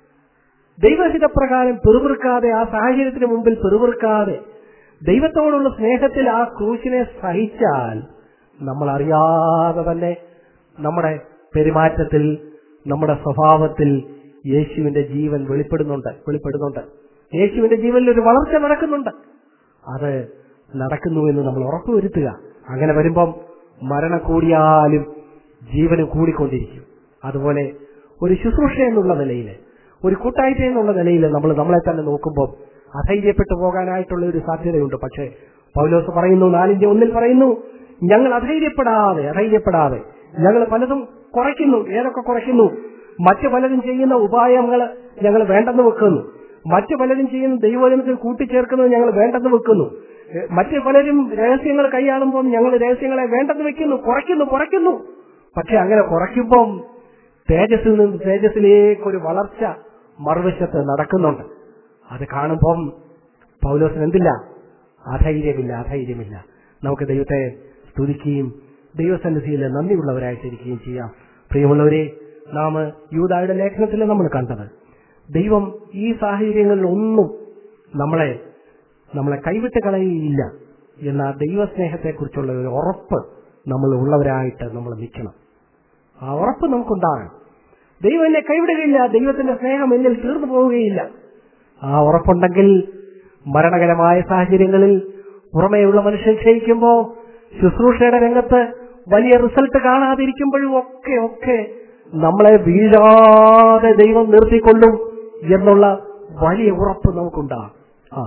ദൈവഹിതപ്രകാരം പെറുപിറുക്കാതെ ആ സാഹചര്യത്തിന് മുമ്പിൽ പെറുപിറുക്കാതെ ദൈവത്തോടുള്ള സ്നേഹത്തിൽ ആ ക്രൂശിനെ സഹിച്ചാൽ നമ്മൾ അറിയാതെ തന്നെ നമ്മുടെ പെരുമാറ്റത്തിൽ നമ്മുടെ സ്വഭാവത്തിൽ യേശുവിന്റെ ജീവൻ വെളിപ്പെടുന്നുണ്ട് വെളിപ്പെടുന്നുണ്ട് യേശുവിന്റെ ജീവനിൽ ഒരു വളർച്ച നടക്കുന്നുണ്ട് അത് നടക്കുന്നു എന്ന് നമ്മൾ ഉറപ്പുവരുത്തുക അങ്ങനെ വരുമ്പം മരണം കൂടിയാലും ജീവനും കൂടിക്കൊണ്ടിരിക്കും അതുപോലെ ഒരു ശുശ്രൂഷ എന്നുള്ള നിലയിൽ ഒരു കൂട്ടായ്മ എന്നുള്ള നിലയിൽ നമ്മൾ നമ്മളെ തന്നെ നോക്കുമ്പോൾ അധൈര്യപ്പെട്ടു പോകാനായിട്ടുള്ള ഒരു സാധ്യതയുണ്ട് പക്ഷേ പൗലോസ് പറയുന്നു നാലിന്റെ ഒന്നിൽ പറയുന്നു ഞങ്ങൾ അധൈര്യപ്പെടാതെ അധൈര്യപ്പെടാതെ ഞങ്ങൾ പലതും കുറയ്ക്കുന്നു ഏതൊക്കെ കുറയ്ക്കുന്നു മറ്റു പലരും ചെയ്യുന്ന ഉപായങ്ങൾ ഞങ്ങൾ വേണ്ടെന്ന് വെക്കുന്നു മറ്റു പലരും ചെയ്യുന്ന ദൈവവചനത്തിൽ കൂട്ടിച്ചേർക്കുന്നത് ഞങ്ങൾ വേണ്ടെന്ന് വെക്കുന്നു ഏ, മറ്റു പലരും രഹസ്യങ്ങൾ കൈയാളുമ്പോൾ ഞങ്ങൾ രഹസ്യങ്ങളെ വേണ്ടെന്ന് വെക്കുന്നു കുറയ്ക്കുന്നു കുറയ്ക്കുന്നു പക്ഷെ അങ്ങനെ കുറയ്ക്കുമ്പം തേജസ്സിൽ നിന്ന് തേജസ്സിലേക്ക് ഒരു വളർച്ച മറുവശത്ത് നടക്കുന്നുണ്ട് അത് കാണുമ്പം പൗലോസിന് എന്തില്ല അധൈര്യമില്ല അധൈര്യമില്ല നമുക്ക് ദൈവത്തെ സ്തുതിക്കുകയും ദൈവസന്നിധിയിൽ നന്ദിയുള്ളവരായിട്ടിരിക്കുകയും ചെയ്യാം പ്രിയമുള്ളവരെ നാം യൂതായുടെ ലേഖനത്തിൽ നമ്മൾ കണ്ടത് ദൈവം ഈ സാഹചര്യങ്ങളിൽ ഒന്നും നമ്മളെ നമ്മളെ കൈവിട്ട് കളയുകയില്ല എന്ന ദൈവസ്നേഹത്തെക്കുറിച്ചുള്ള ഒരു ഉറപ്പ് നമ്മൾ ഉള്ളവരായിട്ട് നമ്മൾ നിൽക്കണം ആ ഉറപ്പ് നമുക്കുണ്ടാകണം ദൈവം എന്നെ കൈവിടുകയില്ല ദൈവത്തിന്റെ സ്നേഹം എന്നിൽ തീർന്നു പോവുകയില്ല ആ ഉറപ്പുണ്ടെങ്കിൽ മരണകരമായ സാഹചര്യങ്ങളിൽ പുറമേയുള്ള മനുഷ്യൻ ക്ഷയിക്കുമ്പോൾ ശുശ്രൂഷയുടെ രംഗത്ത് വലിയ റിസൾട്ട് കാണാതിരിക്കുമ്പോഴും ഒക്കെ ഒക്കെ നമ്മളെ വീഴാതെ ദൈവം നിർത്തിക്കൊള്ളും എന്നുള്ള വലിയ ഉറപ്പ് നമുക്കുണ്ടാകും ആ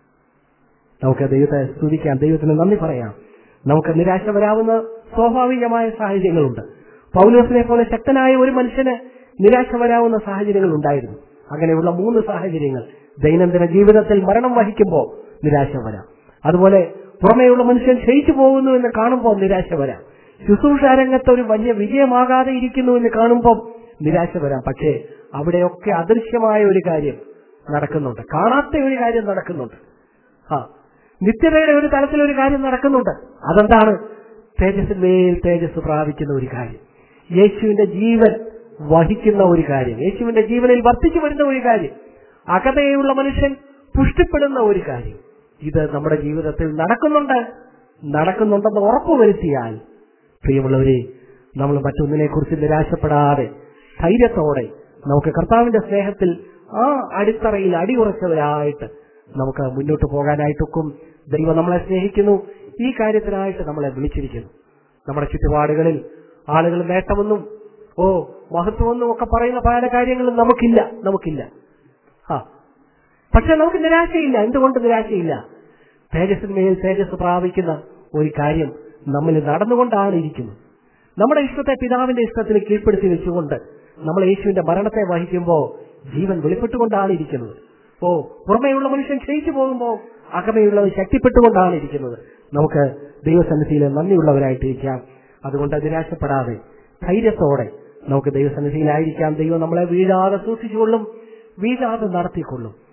നമുക്ക് ദൈവത്തെ സ്തുതിക്കാം ദൈവത്തിന് നന്ദി പറയാം നമുക്ക് നിരാശ വരാവുന്ന സ്വാഭാവികമായ സാഹചര്യങ്ങളുണ്ട് പൗലോസിനെ പോലെ ശക്തനായ ഒരു മനുഷ്യന് നിരാശ വരാവുന്ന സാഹചര്യങ്ങൾ ഉണ്ടായിരുന്നു അങ്ങനെയുള്ള മൂന്ന് സാഹചര്യങ്ങൾ ദൈനംദിന ജീവിതത്തിൽ മരണം വഹിക്കുമ്പോൾ നിരാശ വരാം അതുപോലെ പുറമേയുള്ള മനുഷ്യൻ ക്ഷയിച്ചു പോകുന്നു എന്ന് കാണുമ്പോൾ നിരാശ വരാം ശുശ്രൂഷ രംഗത്ത് ഒരു വലിയ വിജയമാകാതെ ഇരിക്കുന്നു എന്ന് കാണുമ്പോൾ നിരാശ വരാം പക്ഷേ അവിടെയൊക്കെ അദൃശ്യമായ ഒരു കാര്യം നടക്കുന്നുണ്ട് കാണാത്ത ഒരു കാര്യം നടക്കുന്നുണ്ട് ആ നിത്യതയുടെ ഒരു തലത്തിൽ ഒരു കാര്യം നടക്കുന്നുണ്ട് അതെന്താണ് തേജസ്സിന്മേൽ തേജസ് പ്രാപിക്കുന്ന ഒരു കാര്യം യേശുവിന്റെ ജീവൻ വഹിക്കുന്ന ഒരു കാര്യം യേശുവിന്റെ ജീവനിൽ വർദ്ധിച്ചു വരുന്ന ഒരു കാര്യം അകതയുള്ള മനുഷ്യൻ പുഷ്ടിപ്പെടുന്ന ഒരു കാര്യം ഇത് നമ്മുടെ ജീവിതത്തിൽ നടക്കുന്നുണ്ട് നടക്കുന്നുണ്ടെന്ന് ഉറപ്പുവരുത്തിയാൽ പ്രിയമുള്ളവരെ നമ്മൾ മറ്റൊന്നിനെ കുറിച്ച് നിരാശപ്പെടാതെ ധൈര്യത്തോടെ നമുക്ക് കർത്താവിന്റെ സ്നേഹത്തിൽ ആ അടിത്തറയിൽ അടിയുറച്ചവരായിട്ട് നമുക്ക് മുന്നോട്ട് പോകാനായിട്ടൊക്കും ദൈവം നമ്മളെ സ്നേഹിക്കുന്നു ഈ കാര്യത്തിനായിട്ട് നമ്മളെ വിളിച്ചിരിക്കുന്നു നമ്മുടെ ചുറ്റുപാടുകളിൽ ആളുകൾ നേട്ടമെന്നും ഓ മഹത്വമെന്നും ഒക്കെ പറയുന്ന പല കാര്യങ്ങളും നമുക്കില്ല നമുക്കില്ല ആ പക്ഷെ നമുക്ക് നിരാശയില്ല എന്തുകൊണ്ട് നിരാശയില്ല തേജസ്സിന്മേൽ തേജസ് പ്രാപിക്കുന്ന ഒരു കാര്യം നമ്മിൽ നടന്നുകൊണ്ടാണ് ഇരിക്കുന്നത് നമ്മുടെ ഇഷ്ടത്തെ പിതാവിന്റെ ഇഷ്ടത്തിന് കീഴ്പ്പെടുത്തി വെച്ചുകൊണ്ട് നമ്മൾ യേശുവിന്റെ മരണത്തെ വഹിക്കുമ്പോൾ ജീവൻ വെളിപ്പെട്ടുകൊണ്ടാണ് ഇരിക്കുന്നത് ഓ പുറമേയുള്ള മനുഷ്യൻ ക്ഷയിച്ചു പോകുമ്പോൾ അകമയുള്ളവർ ശക്തിപ്പെട്ടുകൊണ്ടാണ് ഇരിക്കുന്നത് നമുക്ക് ദൈവസന്നിധിയിൽ നന്ദിയുള്ളവരായിട്ടിരിക്കാം അതുകൊണ്ട് നിരാശപ്പെടാതെ ധൈര്യത്തോടെ നമുക്ക് ദൈവസന്നിധിയിലായിരിക്കാം ദൈവം നമ്മളെ വീഴാതെ സൂക്ഷിച്ചുകൊള്ളും വീഴാതെ നടത്തിക്കൊള്ളും